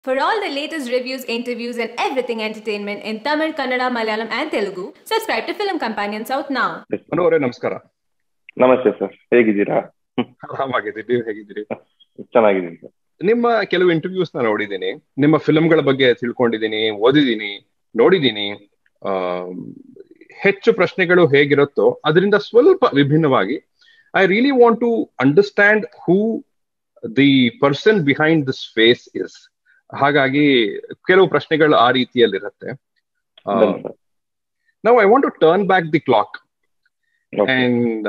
For all the latest reviews, interviews, and everything entertainment in Tamil, Kannada, Malayalam, and Telugu, subscribe to Film Companion South now. Manu ಅವರೇ ನಮಸ್ಕಾರ ನಮಸ್ತೆ sir ಹೇಗಿದ್ದೀರಾ ಆರಾಮಾಗಿದ್ದೀರಿ ನೀವು ಹೇಗಿದ್ದೀರಿ ಚೆನ್ನಾಗಿದ್ದೀನಿ sir ನಿಮ್ಮ ಕೆಲವು ಇಂಟರ್ವ್ಯೂಸ್ ನ ನೋಡಿದ್ದೀನಿ ನಿಮ್ಮ ಫಿಲ್ಮ್ಗಳ ಬಗ್ಗೆ ತಿಳ್ಕೊಂಡಿದ್ದೀನಿ ಓದಿದ್ದೀನಿ ನೋಡಿದ್ದೀನಿ ಆ, ಹೆಚ್ಚು ಪ್ರಶ್ನೆಗಳು ಹೇಗಿರುತ್ತೋ ಅದರಿಂದ ಸ್ವಲ್ಪ ವಿಭಿನ್ನವಾಗಿ I really want to understand who the person behind this face is ಹಾಗಾಗಿ ಕೆಲವು ಪ್ರಶ್ನೆಗಳು ಆ ರೀತಿಯಲ್ಲಿರುತ್ತೆ ಬನ್ನಿ ಸರ್ ನಾವು I want to turn back the clock Okay. And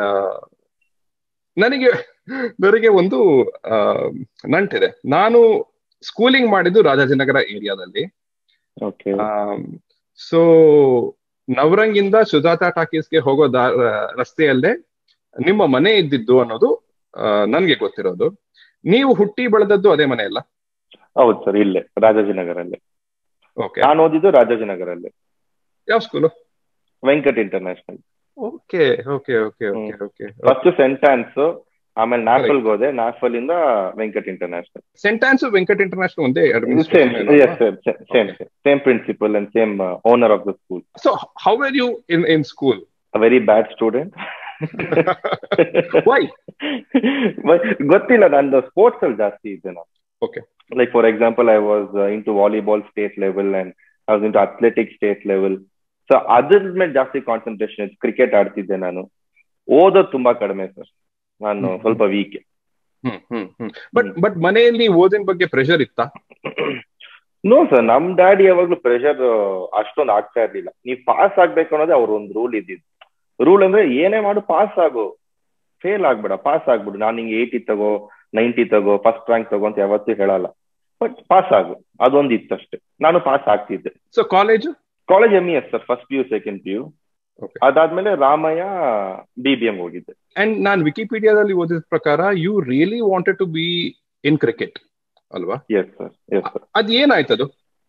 ನನಗೆ ನನಗೆ ಒಂದು ಆ, ನಂಟಿದೆ ನಾನು ಸ್ಕೂಲಿಂಗ್ ಮಾಡಿದ್ದು ರಾಜಾಜಿನಗರ ಏರಿಯಾದಲ್ಲಿ ಓಕೆ ಸೊ ನವರಂಗಿಂದ ಸುಜಾತಾ ಟಾಕೀಸ್ಗೆ ಹೋಗೋ ದಾ ರಸ್ತೆಯಲ್ಲೇ ನಿಮ್ಮ ಮನೆ ಇದ್ದಿದ್ದು ಅನ್ನೋದು ನನಗೆ ಗೊತ್ತಿರೋದು ನೀವು ಹುಟ್ಟಿ ಬೆಳೆದದ್ದು ಅದೇ ಮನೆ ಅಲ್ಲ ಹೌದು ಸರ್ ಇಲ್ಲೇ ರಾಜಾಜಿನಗರಲ್ಲೇ ಓಕೆ ನಾನು ಓದಿದ್ದು ರಾಜಾಜಿನಗರಲ್ಲೇ ಯಾವ school Venkat international okay okay okay okay okay first saint Ann's ಆಮೇಲೆ ನಾಫಲ್ಗೆ ಹೋದೆ ನಾಫಲ್ ಇಂದ Venkat international saint Ann's Venkat international ಒಂದೇ same administration yes sir same same principal and same owner of the school So how were you in in school? Very bad student Why? ಗೊತ್ತಿಲ್ಲ ನಂದು sports ಅಲ್ಲಿ ಜಾಸ್ತಿ ಇದ್ದೆ ನಾನು Okay. Like for example I was into volleyball state level and I was into athletic state level so ಅದ್ರ ಮೇಲೆ ಜಾಸ್ತಿ concentration ಇತ್ತು ಕ್ರಿಕೆಟ್ ಆಡ್ತಿದ್ದೆ ನಾನು ಓದೋದು ತುಂಬಾ ಕಡಿಮೆ ಸರ್ ನಾನು ಹ್ಮ್. ಸ್ವಲ್ಪ ವೀಕ್ ಹ್ಮ್ ಹ್ಮ್ ಹ್ಮ್ ಬಟ್ ಬಟ್ ಮನೆಯಲ್ಲಿ ಓದಿನ ಬಗ್ಗೆ ಪ್ರೆಷರ್ ಇತ್ತಾ ನೋ ಸರ್ ನಮ್ ಡ್ಯಾಡಿ ಯಾವಾಗ್ಲೂ ಪ್ರೆಷರ್ ಅಷ್ಟೊಂದು ಆಗ್ತಾ ಇರ್ಲಿಲ್ಲ ನೀವ್ ಪಾಸ್ ಆಗ್ಬೇಕು ಅನ್ನೋದೇ ಅವ್ರ ಒಂದು ರೂಲ್ ಇದ್ದಿದ್ದು ರೂಲ್ ಅಂದ್ರೆ ಏನೇ ಮಾಡು ಪಾಸ್ ಆಗು ಫೇಲ್ ಆಗ್ಬೇಡ ಪಾಸ್ ಆಗ್ಬಿಡು ನಾನು ಹಿಂಗೆ ಏಯ್ಟಿ ತಗೋ ನೈಂಟಿ ತಗೋ ಫಸ್ಟ್ ರ್ಯಾಂಕ್ ತಗೋ ಅಂತ ಯಾವತ್ತೂ ಹೇಳಲ್ಲ ಬಟ್ ಪಾಸ್ ಆಗು ಅದೊಂದು ಇತ್ತಷ್ಟೇ ನಾನು ಪಾಸ್ ಆಗ್ತಿದ್ದೆ so college college M E S sir first P U second P U Okay. ಅದಾದ್ಮೇಲೆ ರಾಮಯ್ಯ ಬಿ ಬಿ ಎಂ ಹೋಗಿದ್ದೆ ಅಂಡ್ ನಾನ್ ವಿಕಿಪೀಡಿಯಾದಲ್ಲಿ ಓದಿದ ಪ್ರಕಾರ you really wanted to be in cricket ಅಲ್ವಾ ಎಸ್ ಸರ್ ಎಸ್ ಸರ್ ಅದ್ ಏನಾಯ್ತದು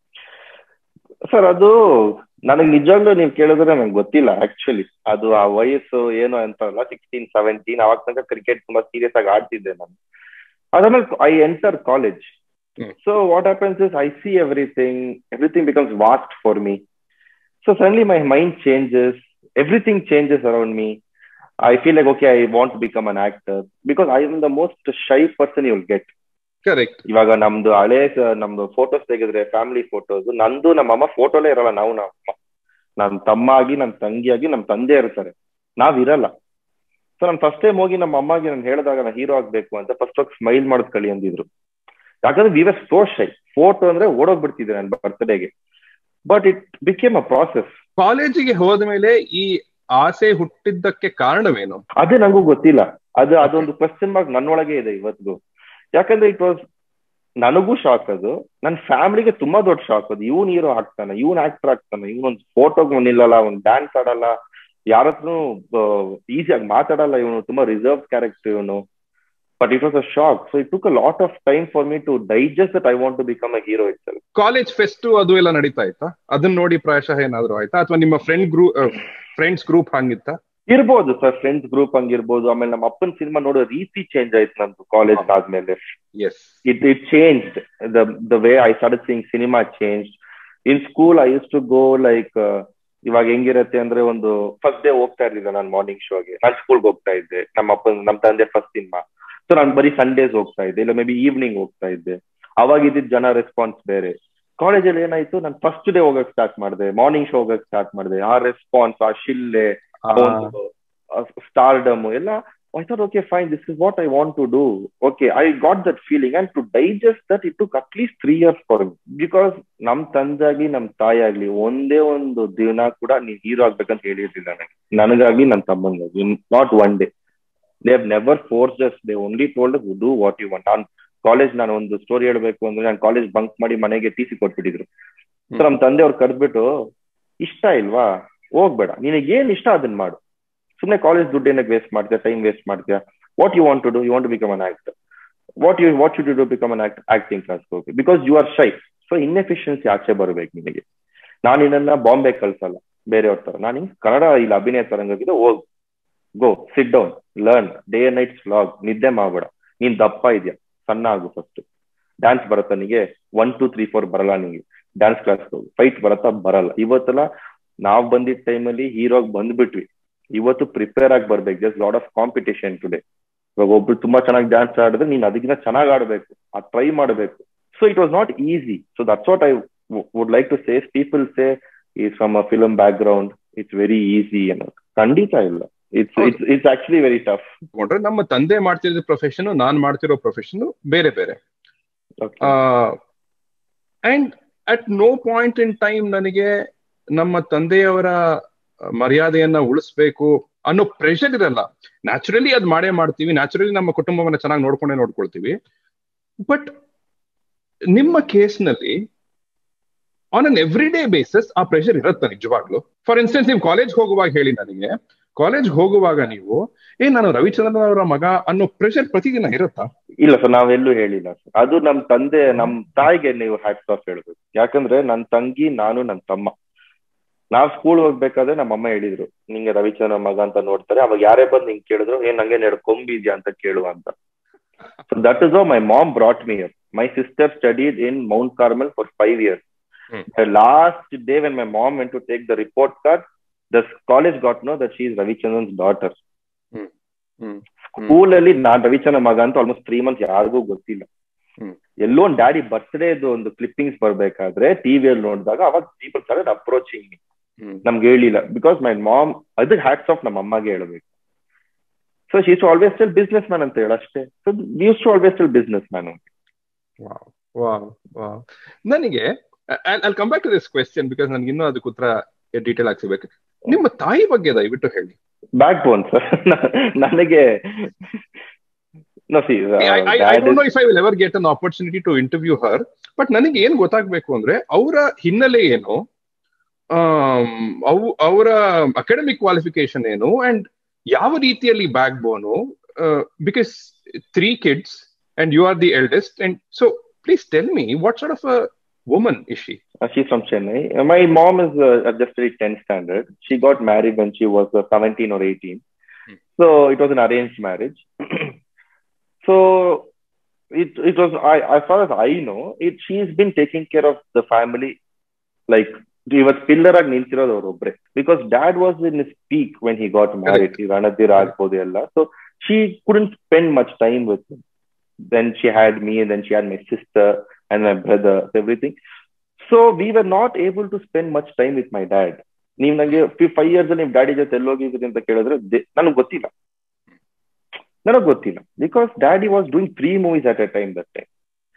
ಸರ್ ಅದು ನನಗೆ ನಿಜವಾಗ್ಲೂ ನೀವು ಕೇಳಿದ್ರೆ ನಂಗೆ ಗೊತ್ತಿಲ್ಲ ಆಕ್ಚುಲಿ ಅದು ಆ ವಯಸ್ಸು ಏನು ಅಂತಲ್ಲ ಸಿಕ್ಸ್ಟೀನ್ ಸೆವೆಂಟೀನ್ ಅವಾಗ ತನಕ ಕ್ರಿಕೆಟ್ ತುಂಬಾ ಸೀರಿಯಸ್ ಆಗಿ ಆಡ್ತಿದ್ದೆ ನಾನು ಅದಾದ್ಮೇಲೆ ಐ ಎಂಟರ್ ಕಾಲೇಜ್ ಹ್ಮ್. So what happens is I see everything everything becomes vast for me so suddenly my mind changes everything changes around me I feel like okay I want become an actor because I am the most shy person you will get correct ಇವಾಗ ನಮ್ದು ಹಳೆ ಸ- ನಮ್ದು photos ತೆಗೆದ್ರೆ family photos ನಂದು ನಮ್ಮಮ್ಮ ಫೋಟೋಲೇ ಇರಲ್ಲ ನಾವು ನಮ್ಮ ನಮ್ ತಮ್ಮ ಆಗಿ ನಮ್ ತಂಗಿ ಆಗಿ ನಮ್ ತಂದೆ ಇರ್ತಾರೆ ನಾವ್ ಇರಲ್ಲ ಸೊ ನಾನು ಫಸ್ಟ್ ಟೈಮ್ ಹೋಗಿ ನಮ್ಮ ಅಮ್ಮಗೆ ನಾನು ಹೇಳಿದಾಗ ನಾನು ಹೀರೋ ಆಗ್ಬೇಕು ಅಂತ ಫಸ್ಟ್ ಹೋಗಿ ಸ್ಮೈಲ್ ಮಾಡೋದ್ ಕಳಿ ಅಂದಿದ್ರು ಯಾಕಂದ್ರೆ we were so shy photo ಅಂದ್ರೆ ಓಡೋಗ್ಬಿಡ್ತಿದ್ದೆ ನನ್ನ ಬರ್ತ್ಡೇಗೆ but it became a process ಕಾಲೇಜಿಗೆ ಹೋದ್ಮೇಲೆ ಈ ಆಸೆ ಹುಟ್ಟಿದ್ದಕ್ಕೆ ಕಾರಣವೇನು ಅದೇ ನಂಗೂ ಗೊತ್ತಿಲ್ಲ ಅದು ಅದೊಂದು ಕ್ವಶನ್ ಮಾರ್ಕ್ ನನ್ನೊಳಗೆ ಇದೆ ಇವತ್ತಿಗೂ ಯಾಕಂದ್ರೆ ಇಟ್ ವಾಸ್ ನನಗೂ ಶಾಕ್ ಅದು ನನ್ನ ಫ್ಯಾಮಿಲಿಗೆ ತುಂಬಾ ದೊಡ್ಡ ಶಾಕ್ ಅದು ಇವನ್ ಹೀರೋ ಆಗ್ತಾನೆ ಇವನ್ ಆಕ್ಟರ್ ಆಗ್ತಾನೆ ಇವನೊಂದು ಫೋಟೋಗ್ ನಿಲ್ಲಲ್ಲ ಅವ್ನ್ ಡ್ಯಾನ್ಸ್ ಆಡಲ್ಲ ಯಾರತ್ರನು ಈಸಿಯಾಗಿ ಮಾತಾಡಲ್ಲ ಇವನು ತುಂಬಾ ರಿಸರ್ವ್ ಕ್ಯಾರೆಕ್ಟರ್ ಇವನು but it was a shock so it took a lot of time for me to digest that I want to become a hero it college fest ಅದು ಎಲ್ಲ ನಡೀತಾ ಇತ್ತಾ ಅದನ್ನ ನೋಡಿ ಪ್ರಾಯಶಃ ಏನಾದ್ರು ಆಯ್ತಾ ಅಥವಾ ನಿಮ್ಮ ಫ್ರೆಂಡ್ ಗ್ರೂಪ್ ಫ್ರೆಂಡ್ಸ್ ಗ್ರೂಪ್ ಹಂಗಿತ್ತಾ ಇರ್ಬೋದು ಸರ್ ಫ್ರೆಂಡ್ಸ್ ಗ್ರೂಪ್ ಹಂಗಿರ್ಬೋದು ಆಮೇಲೆ ನಮ್ಮ ಅಪ್ಪನ ಸಿನಿಮಾ ನೋಡೋ ರೀತಿ ಚೇಂಜ್ ಆಯ್ತು ನಂದು ಕಾಲೇಜ್ ಆದ್ಮೇಲೆ yes it it changed the the way I started seeing cinema changed. In school, I used to go like uh, ಇವಾಗ ಹೆಂಗಿರತ್ತೆ ಅಂದ್ರೆ ಒಂದು ಫಸ್ಟ್ ಡೇ ಹೋಗ್ತಾ ಇರ್ಲಿಲ್ಲ ನಾನು ಮಾರ್ನಿಂಗ್ ಶೋಗೆ ನಾನು ಸ್ಕೂಲ್ಗೆ ಹೋಗ್ತಾ ಇದ್ದೆ ನಮ್ಮ ಅಪ್ಪನ ನಮ್ಮ ತಂದೆ ಫಸ್ಟ್ ಸಿನಿಮಾ ಸೊ ನಾನು ಬರೀ ಸಂಡೇಸ್ ಹೋಗ್ತಾ ಇದ್ದೆ ಇಲ್ಲ ಮೇ ಬಿ ಈವ್ನಿಂಗ್ ಹೋಗ್ತಾ ಇದ್ದೆ ಅವಾಗ ಇದ್ದಿದ್ದ ಜನ ರೆಸ್ಪಾನ್ಸ್ ಬೇರೆ ಕಾಲೇಜಲ್ಲಿ ಏನಾಯ್ತು ನಾನು ಫಸ್ಟ್ ಡೇ ಹೋಗಕ್ ಸ್ಟಾರ್ಟ್ ಮಾಡಿದೆ ಮಾರ್ನಿಂಗ್ ಶೋ ಹೋಗಕ್ ಸ್ಟಾರ್ಟ್ ಮಾಡಿದೆ ಆ ರೆಸ್ಪಾನ್ಸ್ ಆ ಶಿಲ್ಲೆ ಸ್ಟಾರ್ಡಮ್ ಎಲ್ಲ I thought, okay, fine, this is what I want to do. Okay, I got that feeling. And to digest that, it took at least three years for me. Because ನಮ್ ತಂದಾಗಿ ನಮ್ ತಾಯಿ ಆಗ್ಲಿ ಒಂದೇ ಒಂದು ದಿನ ಕೂಡ ನೀನ್ ಹೀರೋ ಆಗ್ಬೇಕಂತ ಹೇಳಿರ್ಲಿಲ್ಲ ನನಗೆ ನನಗಾಗಿ ನನ್ನ ತಮ್ಮಂಗಾಗಿ not one day they have never force just they only told do what you want ನಾನು ಕಾಲೇಜ್ ನಾನು ಒಂದು ಸ್ಟೋರಿ ಹೇಳ್ಬೇಕು ಅಂದ್ರೆ ನಾನು ಕಾಲೇಜ್ ಬಂಕ್ ಮಾಡಿ ಮನೆಗೆ ಟಿ ಸಿ ಕೊಟ್ಬಿಟ್ಟಿದ್ರು ಸೊ ನಮ್ ತಂದೆ ಅವ್ರು ಕರೆದ್ಬಿಟ್ಟು ಇಷ್ಟ ಇಲ್ವಾ ಹೋಗ್ಬೇಡ ನಿನಗೆ ಏನ್ ಇಷ್ಟ ಅದನ್ನ ಮಾಡು ಸುಮ್ಮನೆ ಕಾಲೇಜ್ ದುಡ್ಡು ಏನಕ್ಕೆ ವೇಸ್ಟ್ ಮಾಡ್ತೀಯ ಟೈಮ್ ವೇಸ್ಟ್ ಮಾಡ್ತೀಯ what you want to do you want become an actor what you what you do become an act acting class ಹೋಗಿ because you are shy so inefficiency ಆಚೆ ಬರಬೇಕು ನಿನಗೆ ನಾನು ಇದನ್ನ ಬಾಂಬೆ ಕಳ್ಸಲ್ಲ ಬೇರೆಯವ್ರ ತರ ನಾನು ಹಿಂಗ್ ಕನ್ನಡ ಇಲ್ಲಿ ಅಭಿನಯ ತರಂಗಾಗಿದೆ ಹೋಗ್ go sit down learn day night ವ್ಲಾಗ್ ನಿದ್ದೆ ಮಾಡ್ಬೇಡ ನೀನ್ ದಪ್ಪ ಇದೆಯಾ ಸಣ್ಣ ಆಗು ಫಸ್ಟ್ ಡ್ಯಾನ್ಸ್ ಬರುತ್ತಾ ನಿಗೆ ಒನ್ ಟೂ ತ್ರೀ ಫೋರ್ ಬರಲ್ಲ ನಿಂಗೆ ಡ್ಯಾನ್ಸ್ ಕ್ಲಾಸ್ ಫೈಟ್ ಬರುತ್ತಾ ಬರಲ್ಲ ಇವತ್ತೆಲ್ಲ ನಾವ್ ಬಂದಿದ್ದ ಟೈಮಲ್ಲಿ ಹೀರೋಗ್ ಬಂದ್ಬಿಟ್ವಿ ಇವತ್ತು ಪ್ರಿಪೇರ್ ಆಗಿ ಬರ್ಬೇಕು just lot of competition today ಇವಾಗ ಒಬ್ರು ತುಂಬಾ ಚೆನ್ನಾಗಿ ಡ್ಯಾನ್ಸ್ ಆಡಿದ್ರೆ ನೀನ್ ಅದಕ್ಕಿಂತ ಚೆನ್ನಾಗಿ ಆಡ್ಬೇಕು ಅದ್ ಟ್ರೈ ಮಾಡಬೇಕು so it was not easy so that's what I would like to say people say is from a film background it's very easy ಅನ್ನೋದು ಖಂಡಿತ ಇಲ್ಲ it's it's it's actually very tough ತಗೊಂಡ್ರೆ ನಮ್ಮ ತಂದೆ ಮಾಡ್ತಿರೋ profession ನಾನ್ ಮಾಡ್ತಿರೋ profession ಬೇರೆ ಬೇರೆ and at no point in time ನನಗೆ ನಮ್ಮ ತಂದೆಯವರ ಮರ್ಯಾದೆಯನ್ನ ಉಳಿಸ್ಬೇಕು ಅನ್ನೋ ಪ್ರೆಷರ್ ಇರಲ್ಲ ನ್ಯಾಚುರಲಿ ಅದ್ ಮಾಡೇ ಮಾಡ್ತೀವಿ ನ್ಯಾಚುರಲಿ ನಮ್ಮ ಕುಟುಂಬವನ್ನ ಚೆನ್ನಾಗಿ ನೋಡ್ಕೊಂಡೇ ನೋಡ್ಕೊಳ್ತೀವಿ ಬಟ್ ನಿಮ್ಮ ಕೇಸ್ನಲ್ಲಿ on an every day basis ಆ ಪ್ರೆಷರ್ ಇರುತ್ತೆ ನಿಜವಾಗ್ಲು ಫಾರ್ ಇನ್ಸ್ಟೆನ್ಸ್ ನೀವು ಕಾಲೇಜ್ ಹೋಗುವಾಗ ಹೇಳಿ ನನಗೆ ಕಾಲೇಜ್ ಹೋಗುವಾಗ ನೀವು ಏ ನಾನು ರವಿಚಂದ್ರನ್ ಅವರ ಮಗ ಅನ್ನೋ ಪ್ರೆಷರ್ ಪ್ರತಿದಿನ ಇರುತ್ತಾ ಇಲ್ಲ ಸರ್ ನಾವೆಲ್ಲೂ ಹೇಳಿಲ್ಲ ಸರ್ ಅದು ನಮ್ ತಂದೆ ನಮ್ ತಾಯಿಗೆ ನೀವು ಹ್ಯಾಟ್ಸ್ ಆಫ್ ಹೇಳ್ಬೇಕು ಯಾಕಂದ್ರೆ ನನ್ ತಂಗಿ ನಾನು ನನ್ ತಮ್ಮ ನಾವ್ ಸ್ಕೂಲ್ ಹೋಗ್ಬೇಕಾದ್ರೆ ನಮ್ಮ ಅಮ್ಮ ಹೇಳಿದ್ರು ನಿಂಗೆ ರವಿಚಂದ್ರನ್ ಮಗ ಅಂತ ನೋಡ್ತಾರೆ ಅವಾಗ ಯಾರೇ ಬಂದು ನಿಂಗೆ ಕೇಳಿದ್ರು ಏನ್ ನಂಗೆ ಎರಡು ಕೊಂಬಿದ್ಯಾ ಅಂತ ಕೇಳುವ ಅಂತ so that is my mom brought me year my sister studied in Mount Carmel for five years last day when my mom went to take the report card the college got know that she is Ravichandran's daughter school ಅಲ್ಲಿ ನಾನ್ ರವಿಚಂದ್ರನ್ ಮಗ ಅಂತ almost three months ಯಾರಿಗೂ ಗೊತ್ತಿಲ್ಲ ಎಲ್ಲೋ ಒಂದು daddy ಬರ್ತ್ಡೇದು ಒಂದು clippings ಬರ್ಬೇಕಾದ್ರೆ ಟಿವಿಯಲ್ಲಿ ನೋಡಿದಾಗ ಅವಾಗ ಪೀಪಲ್ ಸ್ಟಾರ್ಟೆಡ್ ಅಪ್ರೋಚಿಂಗ್ ಮೀ ನಮ್ಗೆ ಹೇಳಿಲ್ಲ ಬಿಕಾಸ್ ಮೈ ಮಾಮ್ ಅದಕ್ಕೆ ಹ್ಯಾಟ್ಸ್ ಆಫ್ ನಮ್ಮ ಅಮ್ಮಗೆ ಹೇಳಬೇಕು so she's to always still businessman ಅಂತ ಹೇಳ ಅಷ್ಟೇ so use to always still businessman ನನಗೆ I come back to this question because ನನಗೆ ಇನ್ನೂ ಅದಕ್ಕೆ ಉತ್ತರ ಡೀಟೇಲ್ ಆಗಿ ಸಿಗ್ಬೇಕು ನಿಮ್ಮ ತಾಯಿ ಬಗ್ಗೆ ದಯವಿಟ್ಟು ಹೇಳಿ ಬ್ಯಾಕ್ ಬೋನ್ ಸರ್ ನನಗೆ No, see, uh, I, I, I dad don't is- know if I will ever get an opportunity to interview her, but ನನಗೆ ಏನ್ ಗೊತ್ತಾಗ್ಬೇಕು ಅಂದ್ರೆ ಅವರ ಹಿನ್ನೆಲೆ ಏನು ಆಮ್, ಅವು ಅವರ ಅಕಾಡೆಮಿಕ್ ಕ್ವಾಲಿಫಿಕೇಶನ್ ಏನು ಅಂಡ್ ಯಾವ ರೀತಿಯಲ್ಲಿ backbone because three kids and you are the eldest and so please tell me what sort of a woman is she Uh, she's from Chennai. Uh, my mom is uh, just very 10th standard. She got married when she was uh, 17 or 18. Hmm. So it was an arranged marriage. so it it was I as far as I know, it she's been taking care of the family like ಇವತ್ pillar ಆಗಿ ನಿಂತಿರೋದು ಅವ್ರೊಬ್ರೆ because dad was in is peak when he got married ಈ ರಣಧೀರ್ ಆಗ್ಬೋದು ಎಲ್ಲ so she couldn't spend much time with then she had me then she had my sister and my brother everything so we were not able to spend much time with my dad ನೀವ್ ನಂಗೆ five years ಅಲ್ಲಿ ನಿಮ್ daddy ಜೊತೆ ಎಲ್ಲೋಗಿದ್ರಿ ಅಂತ ಕೇಳಿದ್ರೆ ನನಗೆ ಗೊತ್ತಿಲ್ಲ ನನಗೆ ಗೊತ್ತಿಲ್ಲ because daddy was doing three movies at a time that time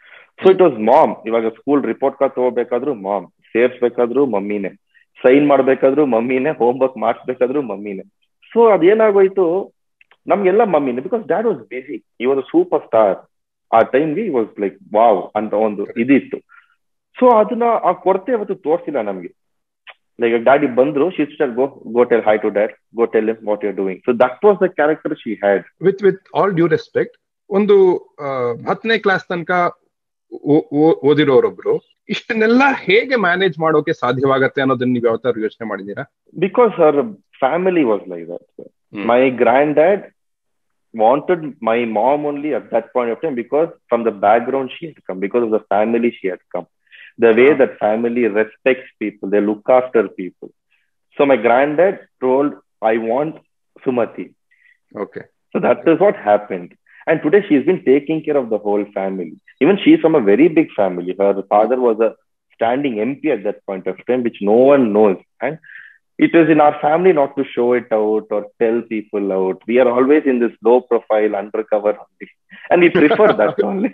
so it was mom ಇವಾಗ ಸ್ಕೂಲ್ ರಿಪೋರ್ಟ್ ಕಾರ್ಡ್ ತಗೋಬೇಕಾದ್ರೂ ಮಾಮ್ ಸೇರ್ಸ್ಬೇಕಾದ್ರೂ ಮಮ್ಮಿನೇ ಸೈನ್ ಮಾಡ್ಬೇಕಾದ್ರೂ ಮಮ್ಮಿನೇ ಹೋಮ್ ವರ್ಕ್ ಮಾಡಿಸ್ಬೇಕಾದ್ರೂ ಮಮ್ಮಿನೇ ಸೊ ಅದೇನಾಗೋಯ್ತು ನಮ್ಗೆಲ್ಲ ಮಮ್ಮಿನೇ because dad was busy he was super star ಆ ಟೈಮ್ಗೆ ಈ ವಾಸ್ ಲೈಕ್ ವಾವ್ ಅಂತ ಒಂದು ಇದಿತ್ತು ಸೊ ಅದನ್ನ ಆ ಕೊರತೆ ಅವತ್ತು ತೋರಿಸಿಲ್ಲ ನಮ್ಗೆ ಲೈಕ್ ಡ್ಯಾಡಿ ಬಂದ್ರು sister go go tell hi to dad go tell what you doing so that was the character she had with with all due respect ಒಂದು ಆ, ಹತ್ತನೇ ಕ್ಲಾಸ್ ತನಕ ಓ- ಓ- ಓದಿರೋರೊಬ್ರು ಇಷ್ಟನ್ನೆಲ್ಲ ಹೇಗೆ ಮ್ಯಾನೇಜ್ ಮಾಡೋಕೆ ಸಾಧ್ಯವಾಗತ್ತೆ ಅನ್ನೋದನ್ನ ನೀವು ಯಾವ ತರ ಯೋಚನೆ ಮಾಡಿದೀರಾ because her family was like that. sir. Hmm. My granddad wanted my mom only at that point of time because from the background she had come, because of the family she had come. The way that family respects people, they look after people. So my granddad told, I want Sumati. Okay So that is what happened. And today she's been taking care of the whole family. Even she's from a very big family. Her father was a standing MP at that point of time, which no one knows. And it is in our family not to show it out or tell people out. We are always in this low profile, undercover only. And we prefer that only.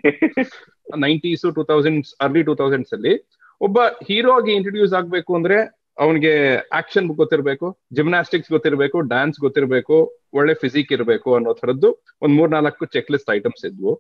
Nineties two thousands early two thousands ಅಲ್ಲಿ ಒಬ್ಬ hero ಆಗಿ introduce ಆಗ್ಬೇಕು ಅಂದ್ರೆ ಅವನಿಗೆ action ಗೊತ್ತಿರಬೇಕು gymnastics ಗೊತ್ತಿರಬೇಕು dance ಗೊತ್ತಿರಬೇಕು ಒಳ್ಳೆ ಫಿಸಿಕ್ ಇರಬೇಕು ಅನ್ನೋ ಥರದ್ದು ಒಂದ್ ಮೂರ್ ನಾಲ್ಕು ಚೆಕ್ ಲಿಸ್ಟ್ ಐಟಮ್ಸ್ ಇದ್ವು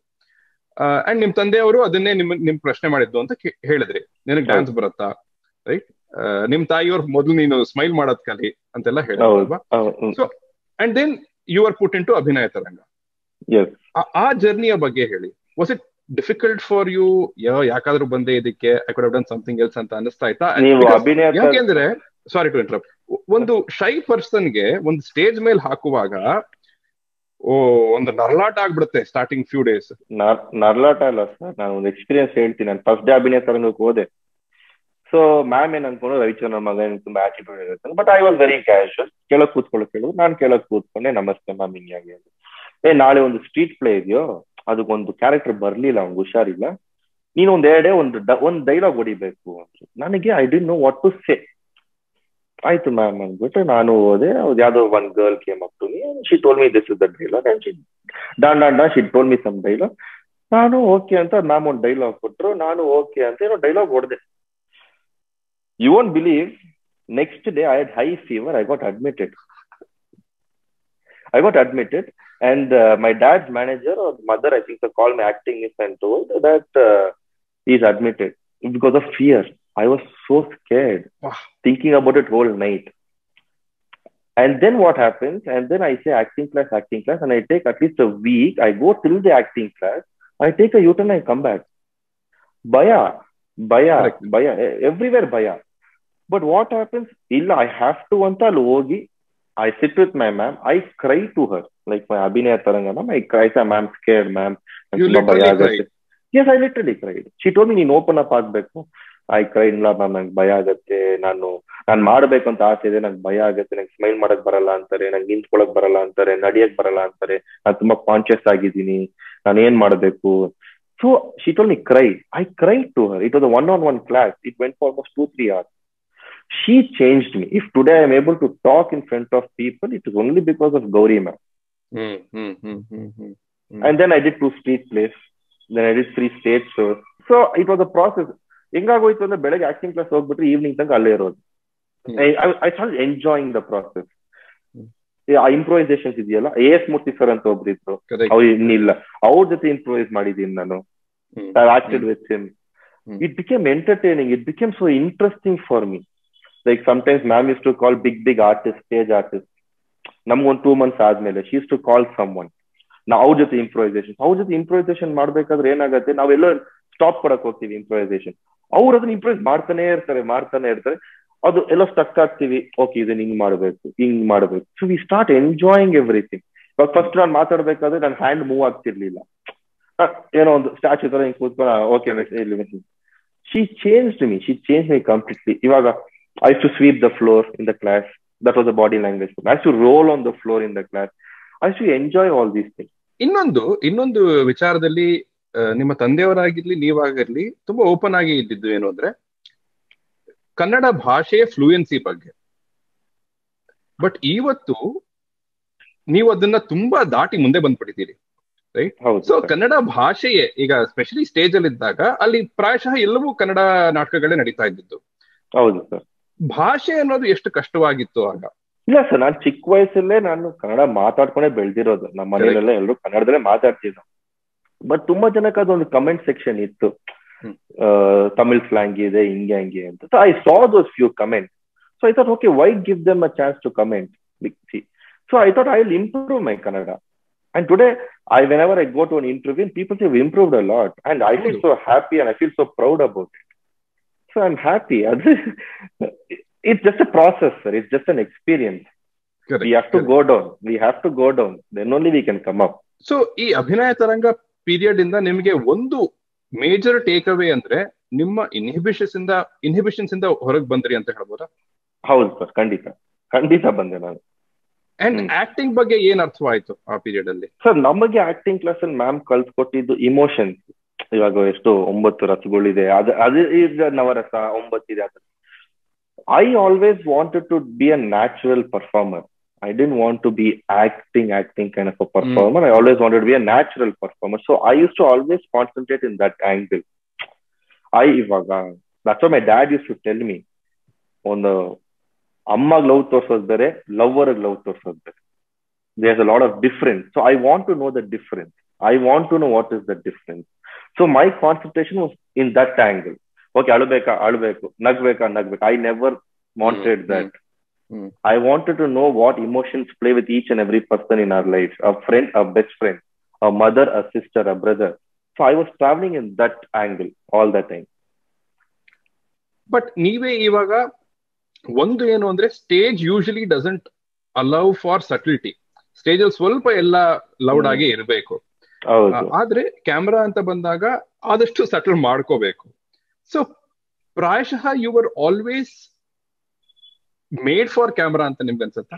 ಅಂಡ್ ನಿಮ್ ತಂದೆಯವರು ಅದನ್ನೇ ನಿಮ್ ನಿಮ್ ಪ್ರಶ್ನೆ ಮಾಡಿದ್ದು ಅಂತ ಕೇ- ಹೇಳಿದ್ರಿ ನಿನಗೆ ಡ್ಯಾನ್ಸ್ ಬರುತ್ತಾ ರೈಟ್ ನಿಮ್ ತಾಯಿಯವ್ರ ಮೊದಲು ನೀನು ಸ್ಮೈಲ್ ಮಾಡೋದ್ ಕಲಿ ಅಂತೆಲ್ಲ ಹೇಳಿದ್ರಲ್ವಾ ಹೌದು. And then you are put into Abhinaya Taranga yes. ಆ- ಆ ಜರ್ನಿಯ ಬಗ್ಗೆ ಹೇಳಿ was it difficult for you ಯಾಕಾದ್ರೂ ಬಂದೆ ಇದಕ್ಕೆ I could done something else ಅಂತ ಅನಿಸ್ತಾ ಆಯ್ತಾ ನೀವು Because ಅಭಿನಯ ತರ- ಯಾಕೆಂದ್ರೆ ಸಾರಿ ಟು ಇಂಟರಪ್ಟ್ ಒಂದು ಶೈ ಪರ್ಸನ್ಗೆ ಒಂದು ಸ್ಟೇಜ್ ಮೇಲೆ ಹಾಕುವಾಗ ಓ ಒಂದು ನರಳಾಟ ಆಗ್ಬಿಡುತ್ತೆ ಸ್ಟಾರ್ಟಿಂಗ್ ಫ್ಯೂ ಡೇಸ್ ನರ್- ನರ್ಲಾಟ ಅಲ್ಲ ಸರ್ ನಾನು ಒಂದು ಎಕ್ಸ್ಪೀರಿಯನ್ಸ್ ಹೇಳ್ತೀನಿ ನಾನು ಫಸ್ಟ್ ಡೇ ಅಭಿನಯ ತರಂಗಕ್ಕೆ ಹೋದೆ ಸೊ ಮ್ಯಾಮ್ ಏನ್ ಅನ್ಕೊಂಡು ರವಿಚಂದ್ರ ಮಗ ಏನ್ ತುಂಬಾ ಆಟಿಟ್ಯೂಡ್ ಇರುತ್ತೆ but I was very casual ಕೆಳಗ್ ಕೂತ್ಕೊಳ್ಳೋಕೆ ಹೇಳಿದ್ರು ನಾನು ಕೆಳಗ್ ಕೂತ್ಕೊಂಡೆ ನಮಸ್ತೆ ಮ್ಯಾಮ್ ಹಿಂಗೆ ಹಾಗೆ ಅಂತ. ಏ ನಾಳೆ ಒಂದು ಸ್ಟ್ರೀಟ್ ಪ್ಲೇ ಇದೆಯೋ ಅದಕ್ಕೊಂದು ಕ್ಯಾರೆಕ್ಟರ್ ಬರ್ಲಿಲ್ಲ ಅವ್ನಿಗೆ ಹುಷಾರಿಲ್ಲ ನೀನು ಒಂದ್ ಎರಡೇ ಒಂದು ಡ- ಒಂದ್ ಡೈಲಾಗ್ ಹೊಡಿಬೇಕು ಅಂತ ನನಗೆ I didn't know what to say ಆಯ್ತು ಮ್ಯಾಮ್ ಅಂದ್ಬಿಟ್ಟು ನಾನು ಹೋದೆ ಅವ್ರು ಯಾವ್ದೋ one girl came up to me she told me this is the dialogue and she done done done she told me some dialogue ನಾನು ಓಕೆ ಅಂತ ma'am ಒಂದು dialogue ಕೊಟ್ರು ನಾನು ಓಕೆ ಅಂತ ಏನೋ ಡೈಲಾಗ್ ಹೊಡೆದೆ you won't believe next day I had high fever I got admitted I got admitted, and uh, my dad's manager or mother, I think, they called me acting miss and told that uh, he's admitted because of fear. I was so scared, Wow. thinking about it whole night. And then what happens? And then I say acting class, acting class, and I take at least a week. I go till the acting class. I take a U-turn. I come back. Baya, baya, Correct. baya, e- everywhere baya. But what happens? Illa, I have to anta ಅಲ್ಲಿ ಹೋಗಿ I sit with my ma'am. I cry to her. Like my Abhinaya Taranga ma'am, I cry, say, ma'am, scared, ma'am. ನಂಗ್ You ತುಂಬಾ ಭಯ literally ಆಗತ್ತೆ. Yes, I literally cried. She told me ನೀನು open up ಆಗ್ಬೇಕು. I cry ಇಲ್ಲ ma'am ನಂಗೆ ಭಯ ಆಗತ್ತೆ ನಾನು ನಾನ್ ಮಾಡ್ಬೇಕು ಅಂತ ಆಸೆ ಇದೆ ನಂಗೆ ಭಯ ಆಗತ್ತೆ ನಂಗೆ ಸ್ಮೈಲ್ ಮಾಡಕ್ ಬರಲ್ಲ ಅಂತಾರೆ ನಂಗೆ ನಿಂತ್ಕೊಳಕ್ ಬರಲ್ಲ ಅಂತಾರೆ ನಡಿಯಕ್ ಬರಲ್ಲ ಅಂತಾರೆ ನಾನು ತುಂಬಾ ಕಾನ್ಶಿಯಸ್ ಆಗಿದ್ದೀನಿ ನಾನು ಏನ್ ಮಾಡ್ಬೇಕು so she told me cry I cry to her it was one on one class it went for almost two three hours she changed me. If today I am able to talk in front of people, it is only because of Gauri ma'am. Hmm hmm hmm hmm hmm And then I did two street plays. Then I did three stage shows. So it was a process. ಹೆಂಗಾಗೋಯ್ತು ಅಂದ್ರೆ ಬೆಳಗ್ಗೆ acting class ಹೋಗ್ಬಿಟ್ರೆ evening ತನಕ ಅಲ್ಲೇ ಇರೋದು hmm. I start enjoying the process hmm. ಆ improvisations ಇದೆಯಲ್ಲ A S Murthy sir ಅಂತ ಒಬ್ರು ಇದ್ರು Correct. ಅವ್ರು ಇನ್ನಿಲ್ಲ ಅವ್ರ ಜೊತೆ ಇಂಪ್ರೂವೈಸ್ ಮಾಡಿದೀನಿ ನಾನು hmm. I acted with him hmm. It became entertaining it became so interesting for me like sometimes ma'am use to call big big artist stage artist ನಮ್ಗೊಂದು ಟೂ ಮಂತ್ಸ್ ಆದ್ಮೇಲೆ she's to call someone ನಾವು ಅವ್ರ ಜೊತೆ improvisation ಅವ್ರ ಜೊತೆ improvisation ಮಾಡ್ಬೇಕಾದ್ರೆ ಏನಾಗುತ್ತೆ ನಾವೆಲ್ಲೋ stop ಕೊಡಕ್ ಹೋಗ್ತೀವಿ ಇಂಪ್ರೂವೈಸೇಷನ್ ಅವ್ರು ಅದನ್ನ ಇಂಪ್ರೂವೈಸ್ ಮಾಡ್ತಾನೆ ಇರ್ತಾರೆ ಮಾಡ್ತಾನೆ ಇರ್ತಾರೆ ಅದು ಎಲ್ಲೋ ಸ್ಟಕ್ ಆಗ್ತೀವಿ ಓಕೆ ಇದನ್ನ ಹಿಂಗ್ ಮಾಡ್ಬೇಕು ಹಿಂಗ್ ಮಾಡ್ಬೇಕು so we start enjoying everything ಇವಾಗ ಫಸ್ಟ್ ನಾನು ಮಾತಾಡ್ಬೇಕಾದ್ರೆ ನನ್ನ ಹ್ಯಾಂಡ್ ಮೂವ್ ಆಗ್ತಿರ್ಲಿಲ್ಲ ಆ, ಏನೋ ಒಂದು ಸ್ಟ್ಯಾಚು ತರ ಹಿಂಗ್ ಕೂತ್ಕೊಂಡು ಓಕೆ ಇಲ್ಲಿ she change me she change me completely ಇವಾಗ I to sweep the floor in the class that was the body language I to roll on the floor in the class I to enjoy all these thing ಇನ್ನೊಂದು ಇನ್ನೊಂದು ವಿಚಾರದಲ್ಲಿ ಆ, ನಿಮ್ಮ ತಂದೆಯವರಾಗಿರ್ಲಿ ನೀವಾಗಿರ್ಲಿ ತುಂಬಾ open ಆಗಿ ಇದ್ದಿದ್ದು ಏನು ಅಂದ್ರೆ ಕನ್ನಡ ಭಾಷೆಯ ಫ್ಲೂಯೆನ್ಸಿ ಬಗ್ಗೆ ಬಟ್ ಇವತ್ತು ನೀವು ಅದನ್ನ ತುಂಬಾ ದಾಟಿ ಮುಂದೆ ಬಂದ್ಬಿಟ್ಟಿದ್ದೀರಿ ಹೌದು ಸೊ sir. ಕನ್ನಡ ಭಾಷೆಯೇ ಈಗ ಸ್ಪೆಷಲಿ ಸ್ಟೇಜ್ ಅಲ್ಲಿ ಇದ್ದಾಗ ಅಲ್ಲಿ ಪ್ರಾಯಶಃ ಎಲ್ಲವೂ ಕನ್ನಡ ನಾಟಕಗಳೇ ನಡೀತಾ ಇದ್ದಿದ್ದು ಹೌದು ಸರ್ ಭಾಷೆ ಅನ್ನೋದು ಎಷ್ಟು ಕಷ್ಟವಾಗಿತ್ತು ಆಗ ಇಲ್ಲ ಸರ್ ನಾನು ಚಿಕ್ಕ ವಯಸ್ಸಲ್ಲೇ ನಾನು ಕನ್ನಡ ಮಾತಾಡ್ಕೊಂಡೇ ಬೆಳ್ದಿರೋದು ನಮ್ಮ ಮನೆಯಲ್ಲೆಲ್ಲ ಎಲ್ಲರೂ ಕನ್ನಡದಲ್ಲೇ ಮಾತಾಡ್ತಿದ್ರು ಬಟ್ ತುಂಬಾ ಜನಕ್ಕೆ ಅದೊಂದು ಕಮೆಂಟ್ ಸೆಕ್ಷನ್ ಇತ್ತು ಹ್ಮ್. ಆ, ತಮಿಳ್ ಸ್ಲ್ಯಾಂಗ್ ಇದೆ ಹಿಂಗೆ ಹಂಗೆ ಅಂತ so I saw those few comment so I thought okay why give them a chance to comment so I thought I will improve my Kannada and today I whenever I go to an interview people save improved a lot and I feel so happy and I feel so proud about it so I am happy ಅದು it's just a process sir it's just an experience we have to go down. We have to go down. Then only we can come up. So ಈ ಅಭಿನಯ ತರಂಗ period ಇಂದ ನಿಮಗೆ ಒಂದು major take away ಅಂದ್ರೆ ನಿಮ್ಮ inhibitions ಇಂದ inhibitions ಇಂದ ಹೊರಗೆ ಬಂದ್ರಿ ಅಂತ ಹೇಳ್ಬೋದಾ ಹೌದು ಸರ್ ಖಂಡಿತ ಖಂಡಿತ ಬಂದೆ ನಾನು ಅಂಡ್ ಹ್ಮ್. ಆಕ್ಟಿಂಗ್ ಬಗ್ಗೆ ಏನ್ ಅರ್ಥವಾಯ್ತು ಆ ಪೀರಿಯಡ್ ಅಲ್ಲಿ ಸರ್ ನಮಗೆ ಆಕ್ಟಿಂಗ್ ಕ್ಲಾಸ್ ಅಲ್ಲಿ ಮ್ಯಾಮ್ ಕಲ್ಸ್ಕೊಟ್ಟಿದ್ದು ಇಮೋಷನ್ಸ್ ಇವಾಗ ಎಷ್ಟು ಒಂಬತ್ತು ರಸಗಳಿದೆ ಅದು ಅದು ಈಗ ನವರಸ ಒಂಬತ್ತಿದೆ ಅದು I always wanted to be a natural performer I didn't want to be acting acting kind of a performer I always wanted be a natural performer so I use to always concentrate in that angle I ಇವಾಗ that's my dad use to tell me ಒಂದು ಅಮ್ಮಗ್ love ತೋರ್ಸೋದ್ ಬೇರೆ lover love ತೋರ್ಸೋದ್ ಬೇರೆ there's a lot of difference. So I want to know the difference. I want to know what is the difference. So my concentration was in that angle. Okay, ಅಳಬೇಕಾ ಅಳಬೇಕು ನಗ್ಬೇಕಾ ನಗ್ಬೇಕು I never wanted hmm, that hmm. I wanted to know what emotions play with each and every person in our life a friend a best friend a mother a sister a brother so I was travelling in that angle all the time but ನೀವೇ ಇವಾಗ ಒಂದು ಏನು ಅಂದ್ರೆ stage usually doesn't allow for subtlety stage ಅಲ್ಲಿ ಸ್ವಲ್ಪ ಎಲ್ಲ loud ಹ್ಮ್. ಆಗಿ ಇರಬೇಕು ಹೌದು ಆದ್ರೆ ಕ್ಯಾಮ್ರಾ ಅಂತ ಬಂದಾಗ ಆದಷ್ಟು ಸಟಲ್ ಮಾಡ್ಕೋಬೇಕು ಸೊ ಪ್ರಾಯಶಃ you are always made for camera ಅಂತ ನಿಮ್ಗೆ ಅನ್ಸುತ್ತಾ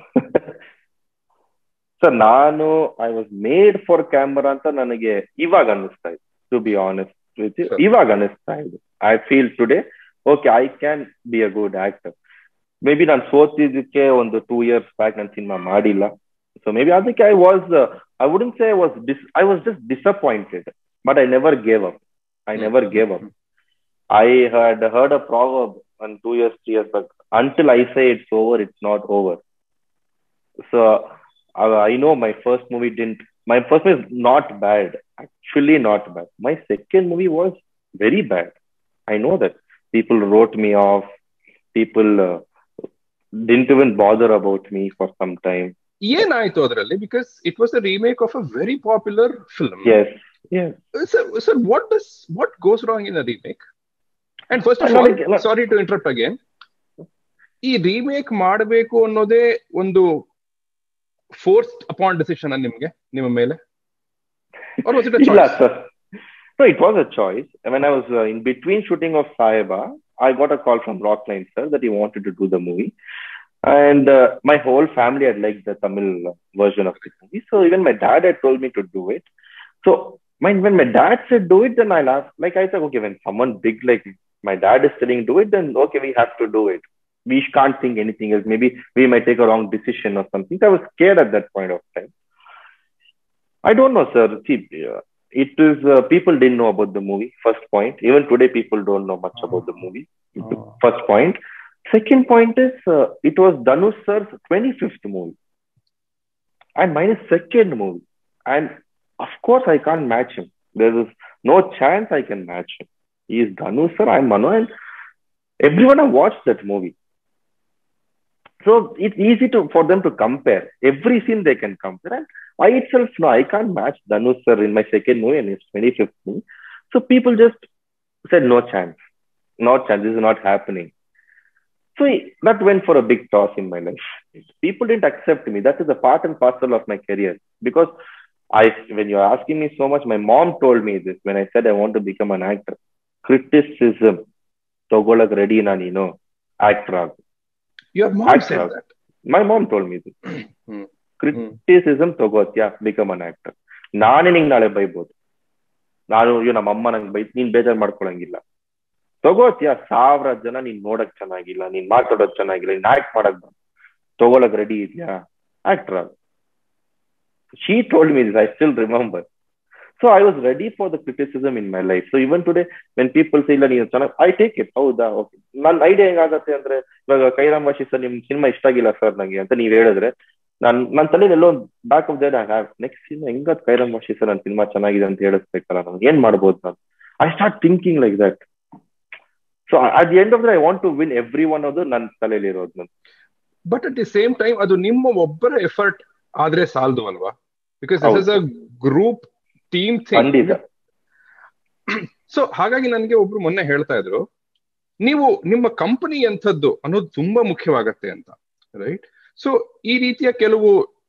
ಸರ್ ನಾನು I was made for camera ಅಂತ ನನಗೆ ಇವಾಗ ಅನ್ನಿಸ್ತಾ ಇದೆ to be honest with Sure. ಇವಾಗ ಅನ್ನಿಸ್ತಾ ಇದೆ I feel today okay I can be a good actor maybe ನಾನು ಸೋತಿದ್ದಕ್ಕೆ ಒಂದು ಟೂ ಇಯರ್ಸ್ ಬ್ಯಾಕ್ ನಾನು ಸಿನಿಮಾ ಮಾಡಿಲ್ಲ ಸೊ ಮೇ ಬಿ ಅದಕ್ಕೆ I was I wouldn't say I was dis I was just disappointed but I never gave up I never gave up I had heard a proverb on two years, three years back. Until I say it's over, it's not over. So uh, I know my first movie didn't. My first movie is not bad. Actually, not bad. My second movie was very bad. I know that people wrote me off. People uh, didn't even bother about me for some time. ಏನಾಯ್ತು ಅದರಲ್ಲಿ because it was a remake of a very popular film Yes, yes. Sir what does what goes wrong in a remake and first of ನನಗೆ- all sorry to interrupt again ಈ remake ಮಾಡಬೇಕು ಅನ್ನೋದೇ ಒಂದು forced upon decision ನಿಮ್ಗೆ ನಿಮ್ಮ ಮೇಲೆ Or was it a Illa, choice? sir. No, it was a choice. When I was uh, in between shooting of Saiba, I got a call from Rockline sir that he wanted to do the movie. And uh, my whole family had liked the Tamil version of the movie. So even my dad had told me to do it. So my, when my dad said do it, then I laughed. Like I said, okay, when someone big like my dad is telling do it, then okay, we have to do it. We can't think anything else. Maybe we might take a wrong decision or something. So I was scared at that point of time. I don't know, sir. See, uh, it is uh, people didn't know about the movie. First point. Even today, people don't know much about the movie. Oh. First point. Second point is uh, it was Dhanush sir's 25th movie, and mine is second movie. And of course, I can't match him. There is no chance I can match him. He is Dhanush sir. I'm Manu, and everyone have watched that movie. So it's easy to for them to compare. Every scene they can compare. And I itself no, I can't match Dhanush sir in my second movie and his 25th movie. So people just said no chance, no chance. This is not happening. So that went for a big toss in my life. People didn't accept me. That is a part and parcel of my career because I, when you're asking me so much, my mom told me this when I said I want to become an actor. Criticism, ತಗೊಳಕ್ ready ನಾನು ನೀನು actor ಆಗು Your mom Actor. said that. My mom told me this hmm. Criticism ತಗೋತ್ಯಾ become an actor ನಾನೇ ನಿಂಗೆ ನಾಳೆ ಬೈಬೋದು ನಾನು ಅಯ್ಯೋ ನಮ್ಮ ಅಮ್ಮ ನಂಗೆ ಬೈ ನೀನ್ ಬೇಜಾರ್ ಮಾಡ್ಕೊಳಂಗಿಲ್ಲ ತಗೋತ್ಯಾ ಸಾವಿರ ಜನ ನೀನ್ ನೋಡಕ್ ಚೆನ್ನಾಗಿಲ್ಲ ನೀನ್ ಮಾತಾಡೋದ್ ಚೆನ್ನಾಗಿಲ್ಲ ನೀನ್ ಆಕ್ಟ್ ಮಾಡಕ್ ಬ- ತಗೊಳಕ್ ರೆಡಿ ಇದ್ಯಾ ಆಕ್ಟರ್ ಆಗ she told me this I still remember so I was ready for the criticism in my life so even today when people say ಇಲ್ಲ ನೀನು ಚೆನ್ನಾಗಿ ಐ ಟೇಕ್ ಇಟ್ ಹೌದಾ ಓಕೆ ನನ್ನ ಐಡಿಯಾ ಹೆಂಗಾಗತ್ತೆ ಅಂದ್ರೆ ಇವಾಗ ಕೈರಾಮ್ ವಾಶಿ ಸರ್ ನಿಮ್ ಸಿನಿಮಾ ಇಷ್ಟ ಆಗಿಲ್ಲ ಸರ್ ನಂಗೆ ಅಂತ ನೀವ್ ಹೇಳಿದ್ರೆ ನಾನ್ ನನ್ನ ತಲೆಯಲ್ಲಿ ಎಲ್ಲೋ back of there I have next cinema ಹೆಂಗತ್ ಕೈರಾಮ್ ವಾಶಿ ಸರ್ ನನ್ನ ಸಿನಿಮಾ ಚೆನ್ನಾಗಿದೆ ಅಂತ ಹೇಳಿಸ್ಬೇಕಲ್ಲ ನಾನು ಏನ್ ಮಾಡ್ಬೋದು ನಾನು I start thinking like that so at the end of the I want to win everyone ಅದು ನನ್ನ ತಲೆಯಲ್ಲಿ ಇರೋದು ನನ್ but at the same time ಅದು ನಿಮ್ಮ ಒಬ್ಬರ ಎಫರ್ಟ್ ಆದ್ರೆ ಸಾಲದು ಅಲ್ವಾ because this is a group team ಖಂಡಿತ ಸೊ ಹಾಗಾಗಿ ನನಗೆ ಒಬ್ರು ಮೊನ್ನೆ ಹೇಳ್ತಾ ಇದ್ರು ನೀವು ನಿಮ್ಮ ಕಂಪನಿ ಎಂಥದ್ದು ಅನ್ನೋದು ತುಂಬಾ ಮುಖ್ಯವಾಗತ್ತೆ ಅಂತ ರೈಟ್ ಸೊ ಈ ರೀತಿಯ ಕೆಲವು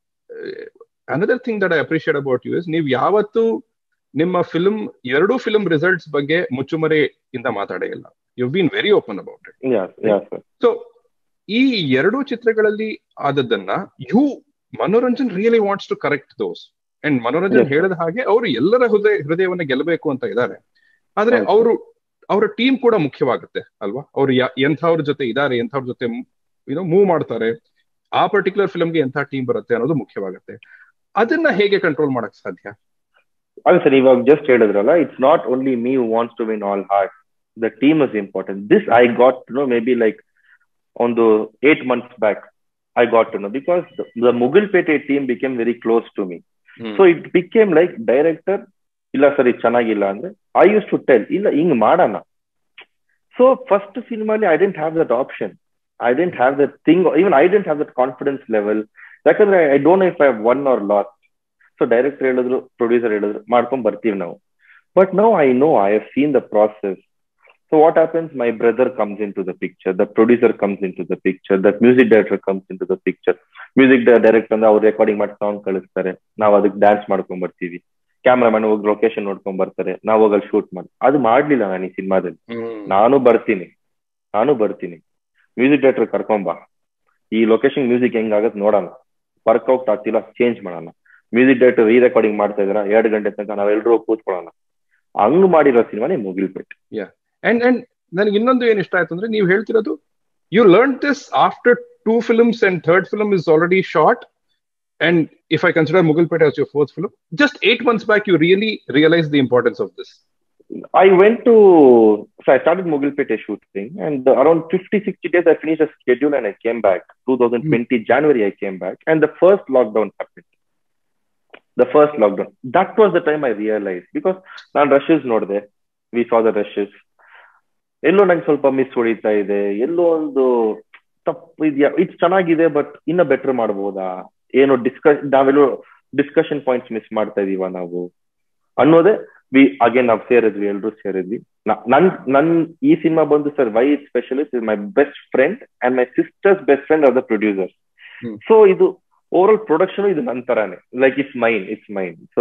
another thing that I appreciate about you is ನೀವು ಯಾವತ್ತು ನಿಮ್ಮ ಫಿಲ್ಮ್ ಎರಡೂ ಫಿಲ್ಮ್ ರಿಸಲ್ಟ್ಸ್ ಬಗ್ಗೆ ಮುಚ್ಚುಮರೆ ಇಂದ ಮಾತಾಡೇ ಇಲ್ಲ you been very open about it yeah yeah sir so ಈ ಎರಡೂ ಚಿತ್ರಗಳಲ್ಲಿ ಆದದ್ದನ್ನ you Manoranjan really wants to correct those and Manoranjan Yes, sir. ಹೇಳಿದ ಹಾಗೆ ಅವರು ಎಲ್ಲರ ಹೃದಯ ಹೃದಯವನ್ನ ಗೆಲ್ಲಬೇಕು ಅಂತ ಇದ್ದಾರೆ ಆದ್ರೆ ಹೌದು. ಅವರು ಅವರ ಟೀಮ್ ಕೂಡ ಮುಖ್ಯವಾಗುತ್ತೆ ಅಲ್ವಾ ಅವ್ರು ಯಾ- ಎಂಥವ್ರ ಜೊತೆ ಇದ್ದಾರೆ ಎಂಥವ್ರ ಜೊತೆ ಏನೋ ಮೂವ್ ಮಾಡ್ತಾರೆ ಆ ಪರ್ಟಿಕ್ಯುಲರ್ ಫಿಲ್ಮ್ಗೆ ಎಂಥ ಟೀಮ್ ಬರುತ್ತೆ ಅನ್ನೋದು ಮುಖ್ಯವಾಗುತ್ತೆ ಅದನ್ನ ಹೇಗೆ ಕಂಟ್ರೋಲ್ ಮಾಡಕ್ ಸಾಧ್ಯ ಅಲ್ಲ ಸರ್ ಇವಾಗ ಜಸ್ಟ್ ಹೇಳಿದ್ರಲ್ಲ it's not only me wants to win all heart the team is important this I got to know maybe like ಒಂದು eight months back I got to know because the Mugilpete team became very close to me so it became like director ಇಲ್ಲ sir ಇದು ಚೆನ್ನಾಗಿಲ್ಲ ಅಂದ್ರೆ I use to tell ಇಲ್ಲ ಹಿಂಗ್ ಮಾಡೋಣ so first ಸಿನಿಮಾಲಿ I didn't have that option I didn't have that thing even I didn't have that confidence level ಯಾಕಂದ್ರೆ I don't know if I won or lost so director ಹೇಳಿದ್ರು producer ಹೇಳಿದ್ರು ಮಾಡ್ಕೊಂಡ್ ಬರ್ತೀವಿ ನಾವು but no I know I have seen the process So what happens? My brother comes into the picture, the producer comes into the picture, the music director comes into the picture. Music direct ಅಂದ್ರೆ ಅವ್ರು recording ಮಾಡಿ song ಕಳಿಸ್ತಾರೆ ನಾವು ಅದಕ್ಕೆ dance ಮಾಡ್ಕೊಂಡ್ ಬರ್ತೀವಿ cameraman ಹೋಗಿ location ನೋಡ್ಕೊಂಡ್ ಬರ್ತಾರೆ ನಾವು ಹೋಗಿ ಅಲ್ಲಿ ಶೂಟ್ ಮಾಡಿ ಅದು ಮಾಡ್ಲಿಲ್ಲ ನಾನು ಈ ಸಿನಿಮಾದಲ್ಲಿ ನಾನು ಬರ್ತೀನಿ ನಾನು ಬರ್ತೀನಿ ಮ್ಯೂಸಿಕ್ ಡೈರೆಕ್ಟರ್ ಕರ್ಕೊಂಬ ಈ ಲೊಕೇಶನ್ ಮ್ಯೂಸಿಕ್ ಹೆಂಗಾಗತ್ತೆ ನೋಡೋಣ ವರ್ಕೌಟ್ ಆಗ್ತಿಲ್ಲ ಚೇಂಜ್ ಮಾಡೋಣ ಮ್ಯೂಸಿಕ್ ಡೈರೆಕ್ಟರ್ ರೀ ರೆಕಾರ್ಡಿಂಗ್ ಮಾಡ್ತಾ ಇದಾರ ಎರಡು ಗಂಟೆ ತನಕ ನಾವೆಲ್ಲರೂ ಕೂತ್ಕೊಳ್ಳೋಣ ಹಂಗ್ ಮಾಡಿರೋ ಸಿನಿಮಾನೇ ಮುಗಿಲ್ಪೇಟ್ ಅಂಡ್ ಅಂಡ್ ನನಗೆ ಇನ್ನೊಂದು ಏನ್ ಇಷ್ಟ ಆಯ್ತು ಅಂದ್ರೆ ನೀವು ಹೇಳ್ತಿರೋದು you learn this after two films and third film is already shot and if I consider Mugalpete as your fourth film just eight months back you really realized the importance of this I went to, so I started Mogilpete shooting and around 50, 60 days I finished the schedule and I came back. 2020 January I came back and the first lockdown happened. The first lockdown. That was the time I realized because ನಾನು rushes ನೋಡಿದೆ we saw the rushes ಎಲ್ಲೋ ನಂಗೆ ಸ್ವಲ್ಪ miss ಹೊಡಿತಾ ಇದೆ ಎಲ್ಲೋ ಒಂದು ತಪ್ಪು ಇದೆಯಾ ಇದು ಚೆನ್ನಾಗಿದೆ ಬಟ್ ಇನ್ನ ಬೆಟರ್ ಮಾಡ್ಬೋದಾ ಏನೋ ಡಿಸ್ಕಸ್ ನಾವೆಲ್ಲೋ ಡಿಸ್ಕಷನ್ ಪಾಯಿಂಟ್ಸ್ ಮಿಸ್ ಮಾಡ್ತಾ ಇದೀವ ನಾವು ಅನ್ನೋದೇ ವಿ ಅಗೇನ್ ನಾವು ಸೇರಿದ್ವಿ ಎಲ್ರು ಸೇರಿದ್ವಿ ನನ್ ನನ್ ಈ ಸಿನಿಮಾ ಬಂದು sir why it specialist is my best friend and my sister's best friend are the producer Hmm. So ಇದು ಓವರ್ ಆಲ್ ಪ್ರೊಡಕ್ಷನ್ ಇದು ನನ್ ತರಾನೇ like it's mine it's mine so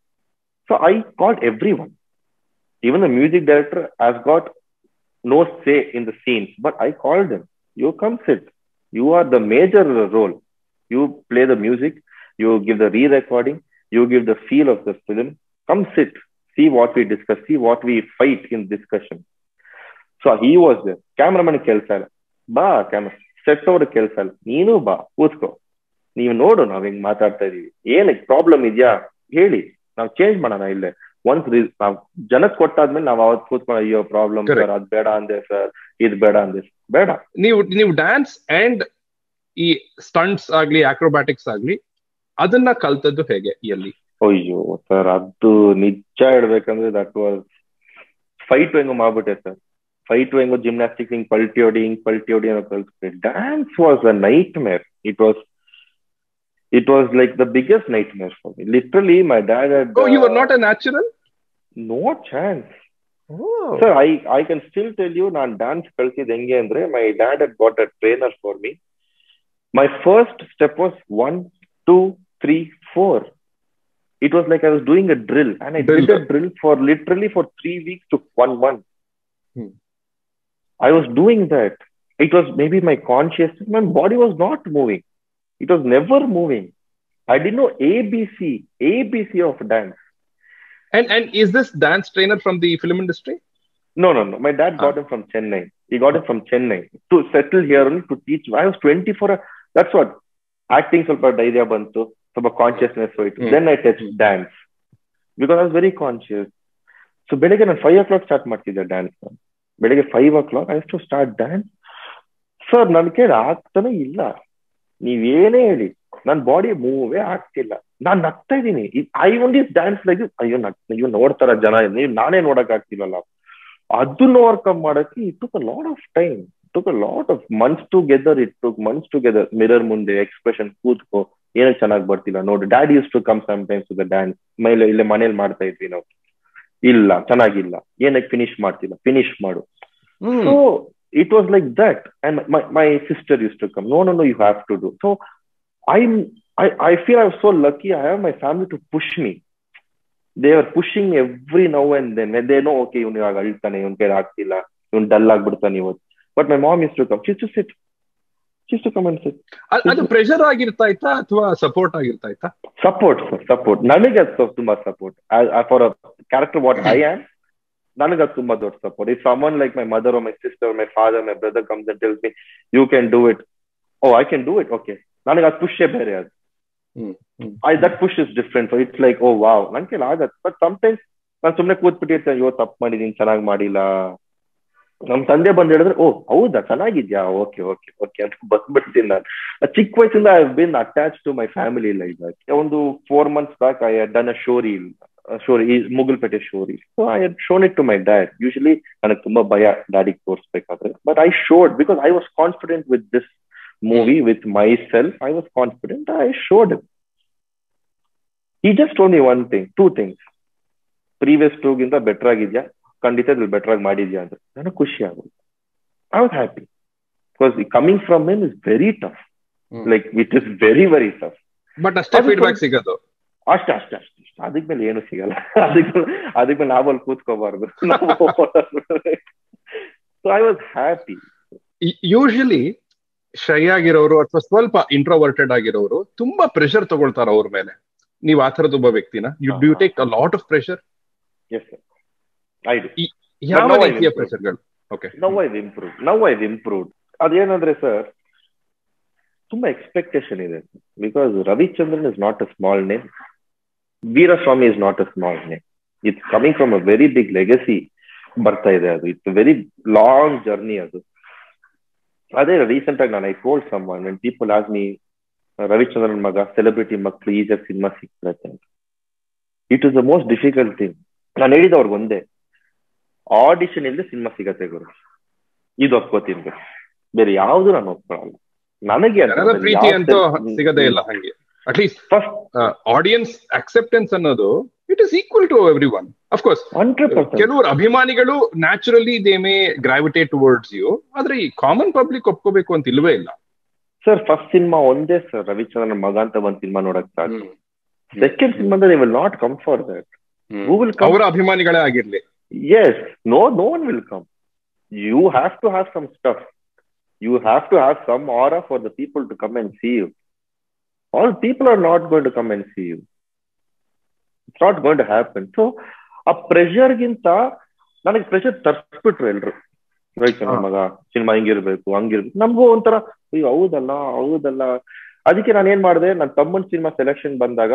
so I called everyone even the music director has got no say in the scenes but I called them you come sit you are the major role you play the music, you give the re-recording, you give the feel of the film. Come sit, see what we discuss, see what we fight in discussion. So he was there. Cameraman ಕೆಲಸ ಇಲ್ಲ ಬಾ camera set ಅವ್ರ ಕೆಲಸ ಇಲ್ಲ ನೀನು ಬಾ ಕೂತ್ಕೋ ನೀವು ನೋಡು ನಾವ್ ಹೆಂಗ್ ಮಾತಾಡ್ತಾ ಇದೀವಿ ಏನಕ್ಕೆ ಪ್ರಾಬ್ಲಮ್ ಇದೆಯಾ ಹೇಳಿ ನಾವ್ ಚೇಂಜ್ ಮಾಡೋಣ ಇಲ್ಲೇ ಒನ್ಸ್ ನಾವ್ ಜನಕ್ ಕೊಟ್ಟಾದ್ಮೇಲೆ ನಾವ್ ಅವತ್ ಕೂತ್ಕೊಂಡು ಅಯ್ಯೋ ಪ್ರಾಬ್ಲಮ್ Correct. ಸರ್ ಅದ್ ಬೇಡ ಅಂದೆ ಸರ್ ಇದ್ ಬೇಡ ಅಂದೆ ಬೇಡ ನೀವು ನೀವು ಡ್ಯಾನ್ಸ್ ಅಂಡ್ ಈ ಸ್ಟಂಟ್ಸ್ ಆಗ್ಲಿ ಆಕ್ರೋಬ್ಯಾಟಿಕ್ಸ್ ಆಗ್ಲಿ ಅದನ್ನ ಕಲ್ತದ್ದು ಹೇಗೆ ಎಲ್ಲಿ ಅಯ್ಯೋ ಸರ್ ಅದು ನಿಜ ಹೇಳ್ಬೇಕಂದ್ರೆ ದಟ್ ವಾಸ್ ಫೈಟ್ ಹೆಂಗೋ ಮಾಡ್ಬಿಟ್ಟೆ ಸರ್ ಫೈಟ್ ಹೆಂಗೋ ಜಿಮ್ನಾಸ್ಟಿಕ್ಸ್ ಹಿಂಗ್ ಪಲ್ಟಿ ಹೊಡಿ ಹಿಂಗ್ ಪಲ್ಟಿ ಹೊಡಿ ಅನ್ನೋ ಕಲ್ಸ್ಬಿಟ್ಟೆ dance was a nightmare it was it was like the biggest nightmare for me literally my dad you are not a natural no chance sir I I can still tell you ನಾನ್ dance ಕಳ್ಸಿದ್ ಹೆಂಗೆ ಅಂದ್ರೆ my dad at got a trainer for me my first step was one two three four it was like I was doing a drill and I Drill. did a drill for literally for three weeks to one month. Hmm. I was doing that. It was maybe my consciousness, my body was not moving. It was never moving. I didn't know ABC, ABC of dance. And and is this dance trainer from the film industry? No, no, no. My dad got him from Chennai. He got him from Chennai to settle here only to teach. I was 24. That's what acting ಸ್ವಲ್ಪ ಧೈರ್ಯ ಬಂತು ಸ್ವಲ್ಪ consciousness ಹೋಯ್ತು Hmm. Then I touch dance because I was very conscious so ಬೆಳಿಗ್ಗೆ ನಾನು five o'clock start ಮಾಡ್ತಿದ್ದೆ dance ಬೆಳಿಗ್ಗೆ five o'clock I to start dance sir ನನ್ ಕೇಳಿ ಆಗ್ತಾನೆ ಇಲ್ಲ ನೀವೇನೇ ಹೇಳಿ ನನ್ನ ಬಾಡಿ ಮೂವೇ ಆಗ್ತಿಲ್ಲ ನಾನ್ ನಗ್ತಾ ಇದ್ದೀನಿ ಐ ಓನ್ಲಿ ಡ್ಯಾನ್ಸ್ ಲೈಕ್ ಅಯ್ಯೋ ನಗ್ ಅಯ್ಯೋ ನೋಡ್ತಾರ ಜನ ನೀವು ನಾನೇ ನೋಡಕ್ ಆಗ್ತಿಲ್ಲಲ್ಲ ಅದನ್ನ ಓವರ್ಕಮ್ ಮಾಡಕ್ಕೆ it took a lot of time took a lot of months together it took months together mirror ಮುಂದೆ ಎಕ್ಸ್ಪ್ರೆಷನ್ ಕೂತ್ಕೋ ಏನಕ್ಕೆ ಚೆನ್ನಾಗಿ ಬರ್ತಿಲ್ಲ ನೋಡಿ dad use to come sometimes the dance ಮೇಲೆ ಇಲ್ಲೇ ಮನೇಲಿ ಮಾಡ್ತಾ ಇದ್ವಿ ನಾವು ಇಲ್ಲ ಚೆನ್ನಾಗಿಲ್ಲ ಏನಕ್ಕೆ ಫಿನಿಶ್ ಮಾಡ್ತಿಲ್ಲ ಫಿನಿಶ್ ಮಾಡು so it was like that and my, my sister used to come no no no you have to do so i'm I, I feel i was so lucky i have my family to push me they were pushing me every now and then when they know okay ಇವನು ಇವಾಗ ಅಳ್ತಾನೆ ಇವನ್ ಕೈ ಆಗ್ತಿಲ್ಲ ಇವನ್ dull ಆಗ್ಬಿಡ್ತಾನೆ ಇವತ್ತು but my mom is to come she's to sit she's to come and sit ಅದ್- ಅದು pressure ಆಗಿರ್ತಾ ಇತ್ತಾ ಅಥವಾ ಸಪೋರ್ಟ್ ಆಗಿರ್ತಾ ಇತ್ತಾ ಸಪೋರ್ಟ್ ಸರ್ ಸಪೋರ್ಟ್ ನನಗೆ ಅದು ಸ್ವಲ್ಪ ತುಂಬಾ support for a character what I am ನನಗೆ ಅದು ತುಂಬಾ ದೊಡ್ಡ support if someone like my mother my sister my father my brother comes and tells me you can do it oh I can do it okay ನನಗೆ ಅದು ಪುಷೇ ಬೇರೆ ಅದು hmm, hmm. I that push is different it's like oh wow ನನ್ ಕೈಲಿ ಆಗತ್ತೆ but sometimes ನಾನು ಸುಮ್ಮನೆ ಕೂತ್ಬಿಟ್ಟಿರ್ತೇನೆ ಅಯ್ಯೋ ತಪ್ಪು ಮಾಡಿದೀನಿ ಚೆನ್ನಾಗಿ ಮಾಡಿಲ್ಲ ನಮ್ ತಂದೆ ಬಂದ್ ಹೇಳಿದ್ರೆ ಓ ಹೌದಾ ಚೆನ್ನಾಗಿದ್ಯಾ ಓಕೆ ಓಕೆ ಓಕೆ ಅಂತ ಬಂದ್ಬಿಡ್ತೀನಿ ನಾನು ಆ ಚಿಕ್ಕ ವಯಸ್ಸಿಂದ I been attach to my family like ಒಂದು four months back I done a showreel showreel ಈ Mugulpete showreel so I had shown it to my dad usually ನನಗೆ ತುಂಬಾ ಭಯ ಡ್ಯಾಡಿಗೆ ತೋರಿಸ್ಬೇಕಾದ್ರೆ but I showed because I was confident with this movie with myself I was confident I showed ಈ just only one thing two things previous ಟೂಗಿಂತ better ಆಗಿದ್ಯಾ ಖಂಡಿತ ಇದ್ರಲ್ಲಿ ಬೆಟರ್ ಆಗಿ ಮಾಡಿದ್ಯಾ ಅಂದ್ರೆ ನನಗೆ ಖುಷಿ ಆಗುತ್ತೆ I was happy because coming from him is very tough like it is very very tough but ಅಷ್ಟೇ ಅದು ಫೀಡ್ಬ್ಯಾಕ್ ಸ್ವಲ್ಪ- ಸಿಗೋದು ಅಷ್ಟೇ ಅಷ್ಟೇ ಅಷ್ಟೇ ಅಷ್ಟೇ ಅದಕ್ ಮೇಲೆ ಏನು ಸಿಗಲ್ಲ ಅದಕ್ ಅದಕ್ ಮೇಲೆ ನಾವಲ್ಲಿ ಕೂತ್ಕೋಬಾರ್ದು so I was happy usually shy ಆಗಿರೋರು ಅಥವಾ ಸ್ವಲ್ಪ ಇಂಟ್ರೋವರ್ಟೆಡ್ ಆಗಿರೋರು ತುಂಬಾ ಪ್ರೆಷರ್ ತಗೊಳ್ತಾರ ಅವ್ರ ಮೇಲೆ ನೀವು ಆ ಥರದ ಒಬ್ಬ ವ್ಯಕ್ತಿನ ಯು ಡು ಹಾ, take a lot of pressure as I do ಯಾವ now I ರೀತಿಯ will. ಪ್ರೆಷರ್ಗಳು okay now I've improve now I've improved ಅದೇನಂದ್ರೆ ಸರ್ ತುಂಬಾ ಎಕ್ಸ್ಪೆಕ್ಟೇಷನ್ ಇದೆ because Ravichandran is not a small name Veeraswamy is not a small name it's coming from a very big legacy ಬರ್ತಾ ಇದೆ ಅದು it's very long journey ಅದು ಅದೇ recent ಆಗಿ ನಾನು I told someone people ask me Ravichandran ಮಗ celebrity ಮಕ್ಳು ಈಸಿಯಾಗಿ ಸಿನಿಮಾ ಸಿಗ್ತದೆ it is the most difficult thing ನಾನು ಹೇಳಿದ ಅವ್ರಿಗೆ ಒಂದೇ ಆಡಿಷನ್ ಇಲ್ಲದೆ ಸಿನಿಮಾ ಸಿಗತ್ತೆ ಗುರು ಇದು ಒಪ್ಕೋತೀನಿ ಗುರು ಬೇರೆ ಯಾವ್ದು ನಾನು ಒಪ್ಕೊಳ್ಳಲ್ಲ ನನಗೆ ಜನರ ಪ್ರೀತಿ ಅಂತೂ ಸಿಗದೇ ಇಲ್ಲ ಹಂಗೆ ಅಟ್ಲೀಸ್ಟ್ ಫಸ್ಟ್ ಆಡಿಯನ್ಸ್ ಅಕ್ಸೆಪ್ಟೆನ್ಸ್ ಅನ್ನೋದು it is equal to everyone of course hundred percent ಕೆಲವರು ಅಭಿಮಾನಿಗಳು naturally they may gravitate towards you ಆದ್ರೆ ಈ ಕಾಮನ್ ಪಬ್ಲಿಕ್ ಒಪ್ಕೋಬೇಕು ಅಂತ ಇಲ್ವೇ ಇಲ್ಲ ಸರ್ ಫಸ್ಟ್ ಸಿನಿಮಾ ಒಂದೇ ಸರ್ ರವಿಚಂದ್ರನ್ ಮಗ ಅಂತ ಒಂದ್ ಸಿನಿಮಾ ನೋಡಕ್ ಸಾಕು second cinema they will not come for that who will come ಅವರ ಅಭಿಮಾನಿಗಳೇ ಆಗಿರ್ಲಿ Yes, no, no one will come. You have to have some stuff. You have to have some aura for the people to come and see you. All people are not going to come and see you. It's not going to happen. So, ಆ ಪ್ರೆಷರ್ಗಿಂತ ನನಗೆ pressure ತರ್ಸ್ಬಿಟ್ರು ಎಲ್ರು right ಹಾ. ಮಗ cinema ಹಿಂಗಿರ್ಬೇಕು ಹಂಗಿರ್ಬೇಕು ನಮಗೂ ಒಂಥರ ಅಯ್ಯೋ ಹೌದಲ್ಲ ಹೌದಲ್ಲ ಅದಕ್ಕೆ ನಾನು ಏನ್ ಮಾಡಿದೆ ನನ್ನ ತಮ್ಮನ್ ಸಿನಿಮಾ ಸೆಲೆಕ್ಷನ್ ಬಂದಾಗ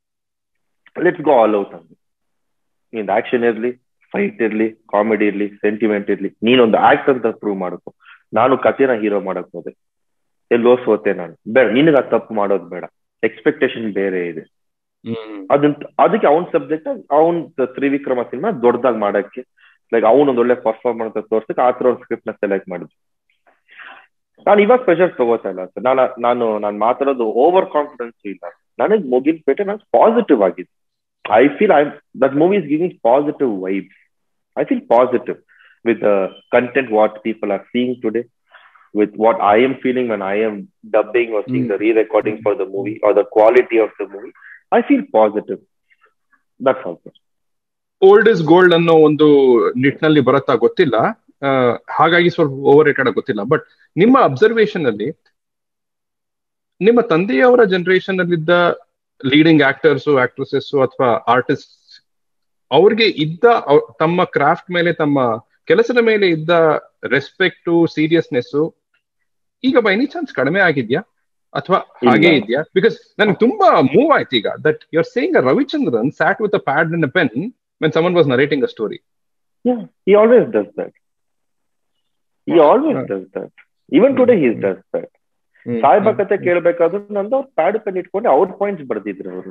ಲೆಟ್ಸ್ ಗೋ ಆಲ್ ಔಟ್ ಅಂತ ನಿಂದ ಆಕ್ಷನ್ ಇರ್ಲಿ ಫೈಟ್ ಇರ್ಲಿ ಕಾಮಿಡಿ ಇರ್ಲಿ ಸೆಂಟಿಮೆಂಟ್ ಇರ್ಲಿ ನೀನೊಂದು ಆಕ್ಟ್ ಅಂತ ಪ್ರೂವ್ ಮಾಡಬೇಕು ನಾನು ಕಥೆನ ಹೀರೋ ಮಾಡಕ್ ಹೋದೆ ಎಲ್ಲೋ ಸೋತೆ ನಾನು ಬೇಡ ನಿನಗೆ ಆ ತಪ್ಪು ಮಾಡೋದು ಬೇಡ ಎಕ್ಸ್ಪೆಕ್ಟೇಷನ್ ಬೇರೆ ಇದೆ ಅದನ್ನ ಅದಕ್ಕೆ ಅವನ್ ಸಬ್ಜೆಕ್ಟ್ ಅವನ್ ತ್ರಿವಿಕ್ರಮ ಸಿನಿಮಾ ದೊಡ್ಡದಾಗಿ ಮಾಡಕ್ಕೆ ಲೈಕ್ ಅವನ್ ಒಂದ್ ಒಳ್ಳೆ ಪರ್ಫಾರ್ಮೆನ್ಸ್ ತೋರ್ಸಕ್ಕೆ ಆ ತರ ಒಂದು ಸ್ಕ್ರಿಪ್ಟ್ ನ ಸೆಲೆಕ್ಟ್ ಮಾಡಿದ್ವಿ ನಾನು ಇವಾಗ ಪ್ರೆಷರ್ ತಗೋತಾ ಇಲ್ಲ ಸರ್ ನಾನು ನಾನು ನಾನು ಮಾತಾಡೋದು ಓವರ್ ಕಾನ್ಫಿಡೆನ್ಸ್ ಇಲ್ಲ ನನಗೆ ಮುಗಿನ ಪೇಟೆ ನಾನು ಪಾಸಿಟಿವ್ ಆಗಿದೆ I feel I that movie is giving positive vibes I feel positive with the content what people are seeing today with what I am feeling when I am dubbing or seeing Mm. the re-recording for the movie or the quality of the movie, I feel positive. That's all. sir. Old is gold ಅನ್ನೋ ಒಂದು ನಿಟ್ಟಿನಲ್ಲಿ ಬರುತ್ತಾ ಗೊತ್ತಿಲ್ಲ ಆ, ಹಾಗಾಗಿ ಸ್ವಲ್ಪ overrated ಗೊತ್ತಿಲ್ಲ but ನಿಮ್ಮ ಅಬ್ಸರ್ವೇಷನ್ ಅಲ್ಲಿ ನಿಮ್ಮ ತಂದೆಯವರ ಜನರೇಷನ್ ಅಲ್ಲಿದ್ದ ಲೀಡಿಂಗ್ ಆಕ್ಟರ್ಸ್ ಆಕ್ಟ್ರೆಸಸ್ ಅಥವಾ ಆರ್ಟಿಸ್ಟ್ ಅವ್ರಿಗೆ ಇದ್ದ ಅವ್- ತಮ್ಮ ಕ್ರಾಫ್ಟ್ ಮೇಲೆ ತಮ್ಮ ಕೆಲಸದ ಮೇಲೆ ಇದ್ದ ರೆಸ್ಪೆಕ್ಟ್ ಸೀರಿಯಸ್ನೆಸ್ ಈಗ ಬೈ ಎನಿ ಚಾನ್ಸ್ ಕಡಿಮೆ ಆಗಿದ್ಯಾ ಅಥವಾ ಹಾಗೆ ಇಲ್ಲ. ಇದೆಯಾ ಬಿಕಾಸ್ ನನ್ಗೆ ತುಂಬಾ ಮೂವ್ ಆಯ್ತು ಈಗ that you are saying Ravichandran sat with a pad and a pen when someone was narrating a story. Yeah, he always does that. He always Yeah. does that. Even today he Mm. does that. ಸಾಹೇಬ ಕತೆ ಕೇಳ್ಬೇಕಾದ್ರೂ ನಂದು ಅವ್ರು pad pen ಇಟ್ಕೊಂಡು out points ಬರ್ದಿದ್ರು ಅವರು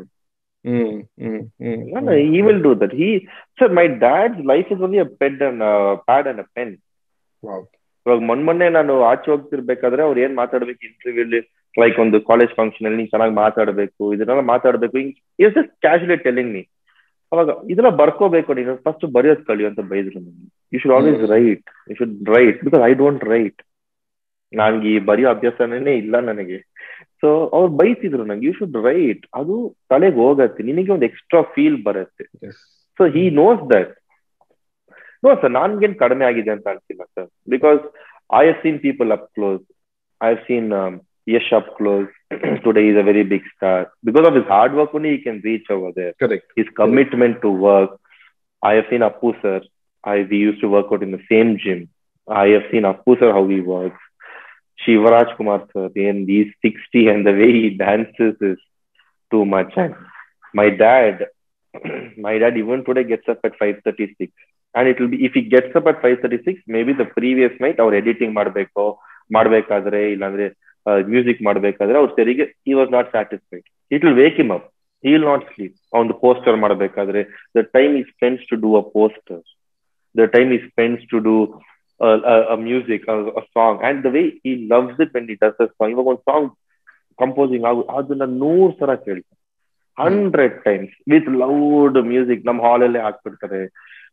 he will do that. He, sir, my dad's life is only a pen and uh, pad and a pen. Wow. ಇವಾಗ ಮೊನ್ ಮೊನ್ನೆ ನಾನು ಆಚೆ ಹೋಗ್ತಿರ್ಬೇಕಾದ್ರೆ ಅವ್ರು ಏನ್ ಮಾತಾಡ್ಬೇಕು ಇಂಟರ್ವ್ಯೂಲಿ ಲೈಕ್ ಒಂದು ಕಾಲೇಜ್ ಫಂಕ್ಷನ್ ಅಲ್ಲಿ ನೀನ್ ಚೆನ್ನಾಗಿ ಮಾತಾಡ್ಬೇಕು ಇದನ್ನೆಲ್ಲ ಮಾತಾಡ್ಬೇಕು is just casually telling me ಅವಾಗ ಇದೆಲ್ಲ ಬರ್ಕೋಬೇಕು ನೀನು ಫಸ್ಟ್ ಬರೆಯೋದ್ ಕಲಿ ಅಂತ ಬೈದ್ರು ನನಗೆ you should always hmm. Write you should write because I don't write ನನ್ಗೆ ಈ ಬರೆಯೋ ಅಭ್ಯಾಸನೇ ಇಲ್ಲ ನನಗೆ ಸೊ ಅವ್ರು ಬೈತಿದ್ರು ನಂಗೆ ಯು ಶುಡ್ ರೈಟ್ ಅದು ತಲೆಗೆ ಹೋಗತ್ತೆ ನಿನಗೆ ಒಂದು ಎಕ್ಸ್ಟ್ರಾ ಫೀಲ್ ಬರುತ್ತೆ Yes. So he knows that no sir ನನ್ಗೇನ್ ಕಡಿಮೆ ಆಗಿದೆ ಅಂತ ಅನ್ಸಿಲ್ಲ sir because I have seen people up close I have seen Yash up close today is a very big star because of his hard work only he can reach over there Correct. his commitment to work. I have seen Appu sir. I we used to work out in the same gym. I have seen Appu sir how he works. Shivaraj Kumar sir, and he's 60 and the way he dances is too much. And my dad, my dad even today gets up at 5:36. And it will be if he gets up at 5:36, maybe the previous night our editing ಮಾಡಬೇಕು ಮಾಡ್ಬೇಕಾದ್ರೆ ಇಲ್ಲಾಂದ್ರೆ music ಮಾಡ್ಬೇಕಾದ್ರೆ ಅವ್ರ ಸರಿಗೆ he was not satisfied. It will wake him up. he will not sleep ಒಂದು poster ಮಾಡಬೇಕಾದ್ರೆ the time he spends to do a poster the time he spends to do a, a, a music a, a song and the way he loves it when he does a song ಇವಾಗ ಒಂದು song composing ಆಗು ಅದನ್ನ ನೂರ್ ಸಲ ಕೇಳ್ತಾರೆ hundred times with loud music ನಮ್ಮ ಹಾಲಲ್ಲೇ ಹಾಕ್ಬಿಡ್ತಾರೆ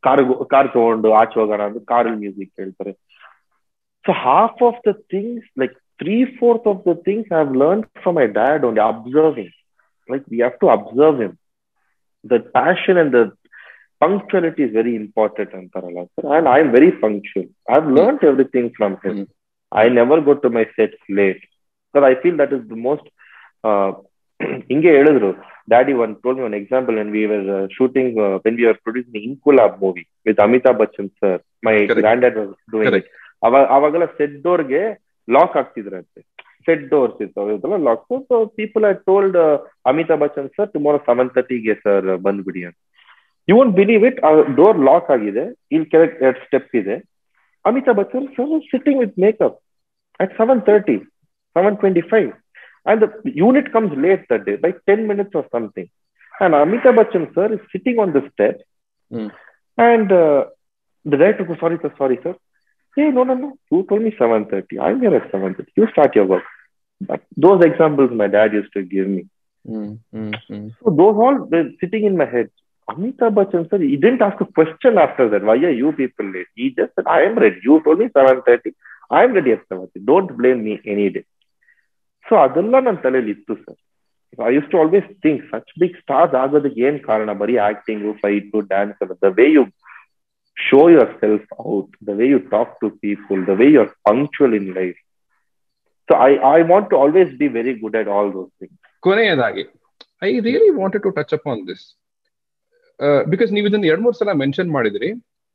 car car ತಗೊಂಡು ಆಚೆ ಹೋಗೋಣ ಅಂದ್ರೆ ಕಾರಲ್ಲಿ ಮ್ಯೂಸಿಕ್ ಕೇಳ್ತಾರೆ so half of the things like three fourth of the things I have learn from my dad only observing like we have to observe him the passion and the punctuality is very important antarala sir and i am very punctual i've learned everything from him Mm. i never go to my sets late because i feel that is the most uh, ಹಿಂಗೆ ಹೇಳಿದ್ರು daddy once told me one example and we were shooting when we are producing Inquilab movie with Amitabh Bachchan sir my Correct. Granddad doing Correct. ಅವಾಗ ಅವಾಗೆಲ್ಲ set ಡೋರ್ಗೆ lock ಆಗ್ತಿದ್ರಂತೆ set doors ಇರ್ತಾವೆ lock so people are told Amitabh Bachchan sir tomorrow seven ತರ್ಟಿಗೆ sir ಬಂದ್ಬಿಡಿ ಅಂತ you won't believe it door lock ಆಗಿದೆ ಇಲ್ಲಿ ಕೆಳಗೆ ಎರಡು ಸ್ಟೆಪ್ ಇದೆ Amitabh Bachchan sir sitting with makeup at seven thirty seven twenty five and the unit comes late that day by ten minutes or something and Amitabh Bachchan sir is sitting on the step Hmm. and uh, the director goes, sorry, sir, sorry, sir. Hey, no, no, no. You told me 7.30. I'm here at 7.30. You start your work. But those examples my dad used to give me. Hmm hmm hmm So those all were sitting in my head. Amitabh Bachchan, sir, he didn't ask a question after that. Why are you people late? He just said, I am ready. You told me 7.30. I am ready at 7.30. Don't blame me any day. So ಅದೆಲ್ಲ ನನ್ನ ತಲೆಯಲ್ಲಿ ಇತ್ತು sir I use to always think such big stars ಆಗೋದಕ್ಕೆ ಏನ್ ಕಾರಣ ಬರೀ acting fight dance ಅಲ್ಲ the way you show yourself out the way you talk to people the way you are punctual in life so I I want to always be very good at all those things ಕೊನೆಯದಾಗಿ I really wanted to touch up on this because ನೀವು ಇದನ್ನ ಎರಡ್ ಮೂರ್ ಸಲ mention ಮಾಡಿದ್ರಿ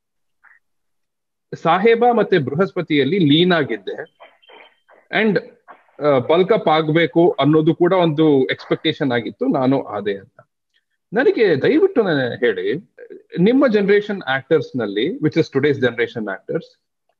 ಸಾಹೇಬ ಮತ್ತೆ ಬೃಹಸ್ಪತಿಯಲ್ಲಿ lean ಆಗಿದ್ದೆ and ಬಲ್ಕಪ್ ಆಗ್ಬೇಕು ಅನ್ನೋದು ಕೂಡ ಒಂದು ಎಕ್ಸ್ಪೆಕ್ಟೇಷನ್ ಆಗಿತ್ತು ನಾನು ಆದೆ ಅಂತ ನನಗೆ ದಯವಿಟ್ಟು ನಾನು ಹೇಳಿ ನಿಮ್ಮ ಜನರೇಷನ್ ಆಕ್ಟರ್ಸ್ ನಲ್ಲಿ which is today's generation actors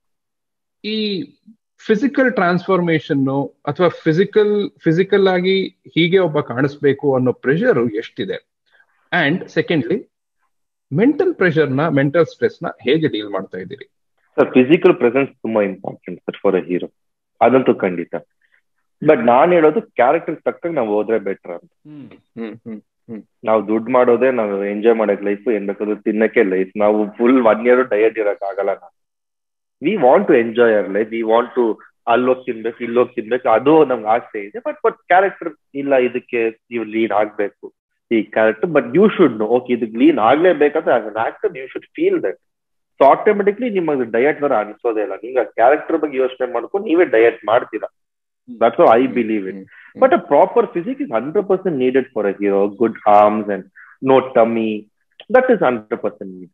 ಈ ಫಿಸಿಕಲ್ ಟ್ರಾನ್ಸ್ಫಾರ್ಮೇಶನ್ ಅಥವಾ ಫಿಸಿಕಲ್ ಫಿಸಿಕಲ್ ಆಗಿ ಹೀಗೆ ಒಬ್ಬ ಕಾಣಿಸ್ಬೇಕು ಅನ್ನೋ ಪ್ರೆಷರ್ ಎಷ್ಟಿದೆ ಅಂಡ್ ಸೆಕೆಂಡ್ಲಿ ಮೆಂಟಲ್ ಪ್ರೆಷರ್ ನ ಮೆಂಟಲ್ ಸ್ಟ್ರೆಸ್ ನ ಹೇಗೆ ಡೀಲ್ ಮಾಡ್ತಾ ಇದ್ದೀರಿ ಸರ್ ಫಿಸಿಕಲ್ ಪ್ರೆಸೆನ್ಸ್ ತುಂಬಾ important sir for a hero ಅದಂತೂ ಖಂಡಿತ ಬಟ್ ನಾನ್ ಹೇಳೋದು ಕ್ಯಾರೆಕ್ಟರ್ ತಕ್ಕ ನಾವು ಹೋದ್ರೆ ಬೆಟರ್ ಅಂತ ಹ್ಮ್ ಹ್ಮ್ ನಾವು ದುಡ್ಡು ಮಾಡೋದೇ ನಾವು ಎಂಜಾಯ್ ಮಾಡಕ್ ಲೈಫ್ ಏನ್ ಬೇಕಾದ್ರೂ ತಿನ್ನಕ್ಕೆ ಲೈಫ್ ನಾವು ಫುಲ್ ಒನ್ ಇಯರ್ ಡಯಟ್ ಇರಕ್ ಆಗಲ್ಲ ನಾವು we want to enjoy our life we want to ಅಲ್ಲೋಗಿ ತಿನ್ಬೇಕು ಇಲ್ಲೋಗಿ ತಿನ್ಬೇಕು ಅದು ನಮ್ಗೆ ಆಸೆ ಇದೆ ಬಟ್ ಬಟ್ ಕ್ಯಾರೆಕ್ಟರ್ ಇಲ್ಲ ಇದಕ್ಕೆ ನೀವು ಲೀನ್ ಆಗ್ಬೇಕು ಈ character but you should know okay ಇದಕ್ಕೆ ಲೀನ್ ಆಗ್ಲೇಬೇಕಂದ್ರೆ as an actor you should feel that so automatically ನಿಮಗೆ ಡಯಟ್ ತರ ಅನ್ಸೋದೇ ಇಲ್ಲ ನಿಮ್ಗೆ ಕ್ಯಾರೆಕ್ಟರ್ ಬಗ್ಗೆ ಯೋಚನೆ ಮಾಡ್ಕೊಂಡು ನೀವೇ ಡಯಟ್ ಮಾಡ್ತೀರಾ that's I believe it But a proper physique is 100% needed for a hero. Good arms and no tummy. That is 100% needed.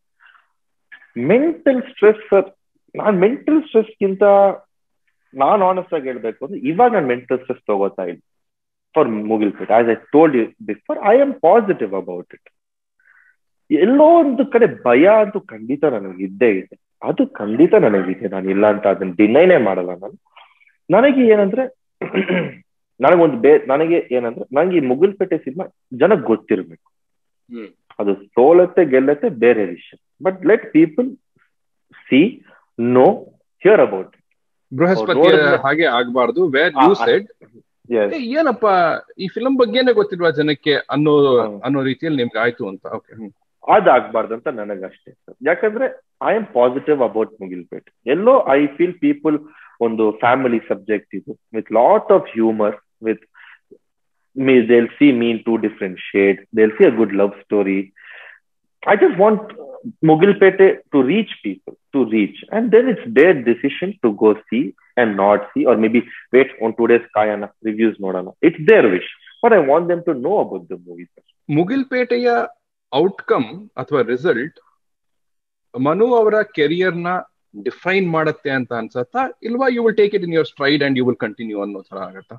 Mental stress ನಾನ್ ಮೆಂಟಲ್ ಸ್ಟ್ರೆಸ್ಗಿಂತ ನಾನ್ ಆನೆಸ್ಟ್ ಆಗಿ ಹೇಳ್ಬೇಕು ಅಂದ್ರೆ ಇವಾಗ ನಾನು ಮೆಂಟಲ್ ಸ್ಟ್ರೆಸ್ ತಗೋತಾ ಇಲ್ಲ for Mugilpete as I told you before I am positive about it ಎಲ್ಲೋ ಒಂದು ಕಡೆ ಭಯ ಅಂತೂ ಖಂಡಿತ ನನಗೆ ಇದ್ದೇ ಇದೆ ಅದು ಖಂಡಿತ ನನಗಿದೆ ನಾನು ಇಲ್ಲ ಅಂತ ಅದನ್ನ ಡಿನೈನೇ ಮಾಡಲ್ಲ ನಾನು ನನಗೆ ಏನಂದ್ರೆ ನನಗೊಂದು ಬೇ ನನಗೆ ಏನಂದ್ರೆ ನಂಗೆ ಈ ಮುಗುಲ್ಪೇಟೆ ಸಿನಿಮಾ ಜನಕ್ಕೆ ಗೊತ್ತಿರ್ಬೇಕು ಹ್ಮ್. ಅದು ಸೋಲತ್ತೆ ಗೆಲ್ಲತ್ತೆ ಬೇರೆ ವಿಷಯ but let people see know hear about Brihaspati ನೋಡಿದ್ರೆ- ಹಾಗೆ ಆಗ್ಬಾರ್ದು ವೇರ್ ಯು ಆ, ಆ- ಸೆಡ್ ಏನಪ್ಪ ಈ ಫಿಲಂ ಬಗ್ಗೆನೇ ಗೊತ್ತಿಲ್ವಾ ಜನಕ್ಕೆ ಅನ್ನೋ ಹ್ಮ್. ಅನ್ನೋ ರೀತಿಯಲ್ಲಿ ನಿಮ್ಗೆ ಆಯ್ತು ಅಂತ ಓಕೆ ಅದಾಗ್ಬಾರ್ದು ಅಂತ ನನಗಷ್ಟೇ ಸರ್ ಯಾಕಂದ್ರೆ I am positive about Mugilpete ಎಲ್ಲೋ ಐ ಫೀಲ್ ಪೀಪಲ್ ಒಂದು ಫ್ಯಾಮಿಲಿ ಸಬ್ಜೆಕ್ಟ್ ಇದು with lot of humour with me they'll see me in two different shades they'll see a good love story i just want uh, mogilpete to reach people to reach and then it's their decision to go see and not see or maybe wait on today's kayana reviews nodana it's their wish but i want them to know about the movie sir. ಮುಗಿಲ್ಪೇಟೆಯ outcome ಅಥವಾ result Manu ಅವರ career ನ define ಮಾಡತ್ತೆ ಅಂತ ಅನ್ಸತ್ತಾ ಇಲ್ವಾ you will take it in your stride and you will continue ಅನ್ನೋ ತರ ಆಗತ್ತಾ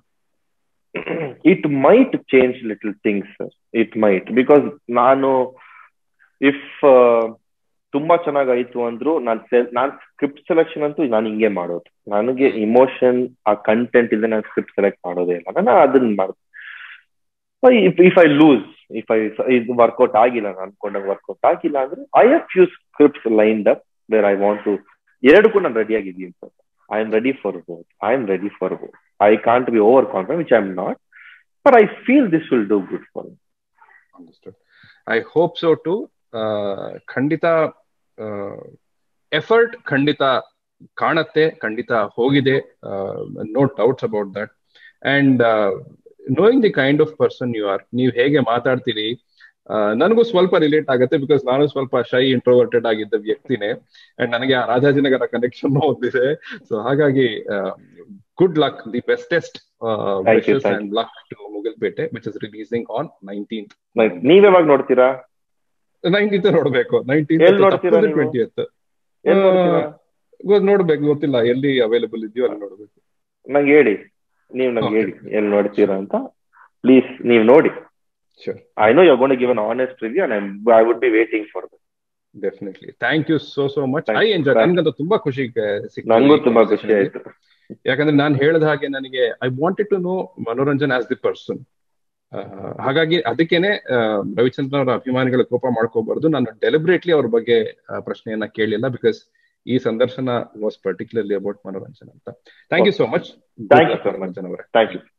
it might change little things sir it might because ನಾನು if uh, ತುಂಬಾ ಚೆನ್ನಾಗಾಯ್ತು ಅಂದ್ರು ನಾನ್ ನಾನ್ ಸ್ಕ್ರಿಪ್ಟ್ ಸೆಲೆಕ್ಷನ್ ಅಂತೂ ನಾನು ಹಿಂಗೆ ಮಾಡೋದು ನನಗೆ ಇಮೋಷನ್ ಆ ಕಂಟೆಂಟ್ ಇಲ್ಲದೆ ನಾನು ಸ್ಕ್ರಿಪ್ಟ್ ಸೆಲೆಕ್ಟ್ ಮಾಡೋದೇ ಇಲ್ಲ ನಾನು ಅದನ್ನ ಮಾಡ್ತೀನಿ if if I lose if I ಇದು ವರ್ಕೌಟ್ ಆಗಿಲ್ಲ ನಾನು ಅನ್ಕೊಂಡಾಗ ವರ್ಕೌಟ್ ಆಗಿಲ್ಲ ಅಂದ್ರೆ I have few scripts lined up where I want to ಎರಡಕ್ಕೂ ನಾನು ರೆಡಿ ಆಗಿದ್ದೀನಿ sir I am ready for both I am ready for both I can't be over confident which I am not but I feel this will do good for I hope so too ಖಂಡಿತ effort ಖಂಡಿತ ಕಾಣತ್ತೆ ಖಂಡಿತ ಹೋಗಿದೆ no doubts about that and knowing the kind of person you are ನೀವು ಹೇಗೆ ಮಾತಾಡ್ತೀರಿ ನನಗೂ ಸ್ವಲ್ಪ ರಿಲೇಟ್ ಆಗುತ್ತೆ ಬಿಕಾಸ್ ನಾನು ಸ್ವಲ್ಪ ಶೈ ಇಂಟ್ರೋವರ್ಟೆಡ್ ಆಗಿದ್ದ ವ್ಯಕ್ತಿನೇ ಅಂಡ್ ನನಗೆ ಆ ರಾಜಾಜಿನಗರ ಕನೆಕ್ಷನ್ ಹೊಂದಿದೆ ಸೊ ಹಾಗಾಗಿ good luck the bestest and luck to Mugilpete which is releasing on nineteenth ನೀವ್ ಯಾವಾಗ ನೋಡ್ತೀರಾ ನೈನ್ಟೀನ್ತ್ ನೋಡ್ಬೇಕು ನೈನ್ಟೀನ್ತ್ ಟ್ವೆಂಟಿ ನೋಡ್ಬೇಕು ಗೊತ್ತಿಲ್ಲ ಎಲ್ಲಿ ಅವೈಲೇಬಲ್ ಇದೆಯೋ ಅಲ್ಲಿ ನೋಡ್ಬೇಕು ನಂಗೆ ಹೇಳಿ ನೀವ್ ನಂಗೆ ಹೇಳಿ ಎಲ್ಲಿ ನೋಡ್ತೀರಾ ಅಂತ ಪ್ಲೀಸ್ ನೀವ್ ನೋಡಿ Sure. I know you're going to give an honest review, and I'm, I would be waiting for that. Definitely thank you so so much I enjoy ನನ್ಗಂತೂ ತುಂಬಾ ಖುಷಿ ನನಗೂ ತುಂಬಾ ಖುಷಿ ಆಯ್ತು ಯಾಕಂದ್ರೆ ನಾನು ಹೇಳಿದ ಹಾಗೆ ನನಗೆ I wanted to know Manoranjan as the person ಹಾಗಾಗಿ ಅದಕ್ಕೇನೆ ರವಿಚಂದ್ರನ್ ಅವರ ಅಭಿಮಾನಿಗಳ ಕೋಪ ಮಾಡ್ಕೋಬಾರ್ದು ನಾನು ಡೆಲಿಬ್ರೇಟ್ಲಿ ಅವ್ರ ಬಗ್ಗೆ ಪ್ರಶ್ನೆಯನ್ನ ಕೇಳಿಲ್ಲ ಬಿಕಾಸ್ ಈ ಸಂದರ್ಶನ ವಾಸ್ ಪರ್ಟಿಕ್ಯುಲರ್ಲಿ ಅಬೌಟ್ ಮನೋರಂಜನ್ ಅಂತ thank you so much thank you Manoranjan ಅವರೇ ಥ್ಯಾಂಕ್ ಯು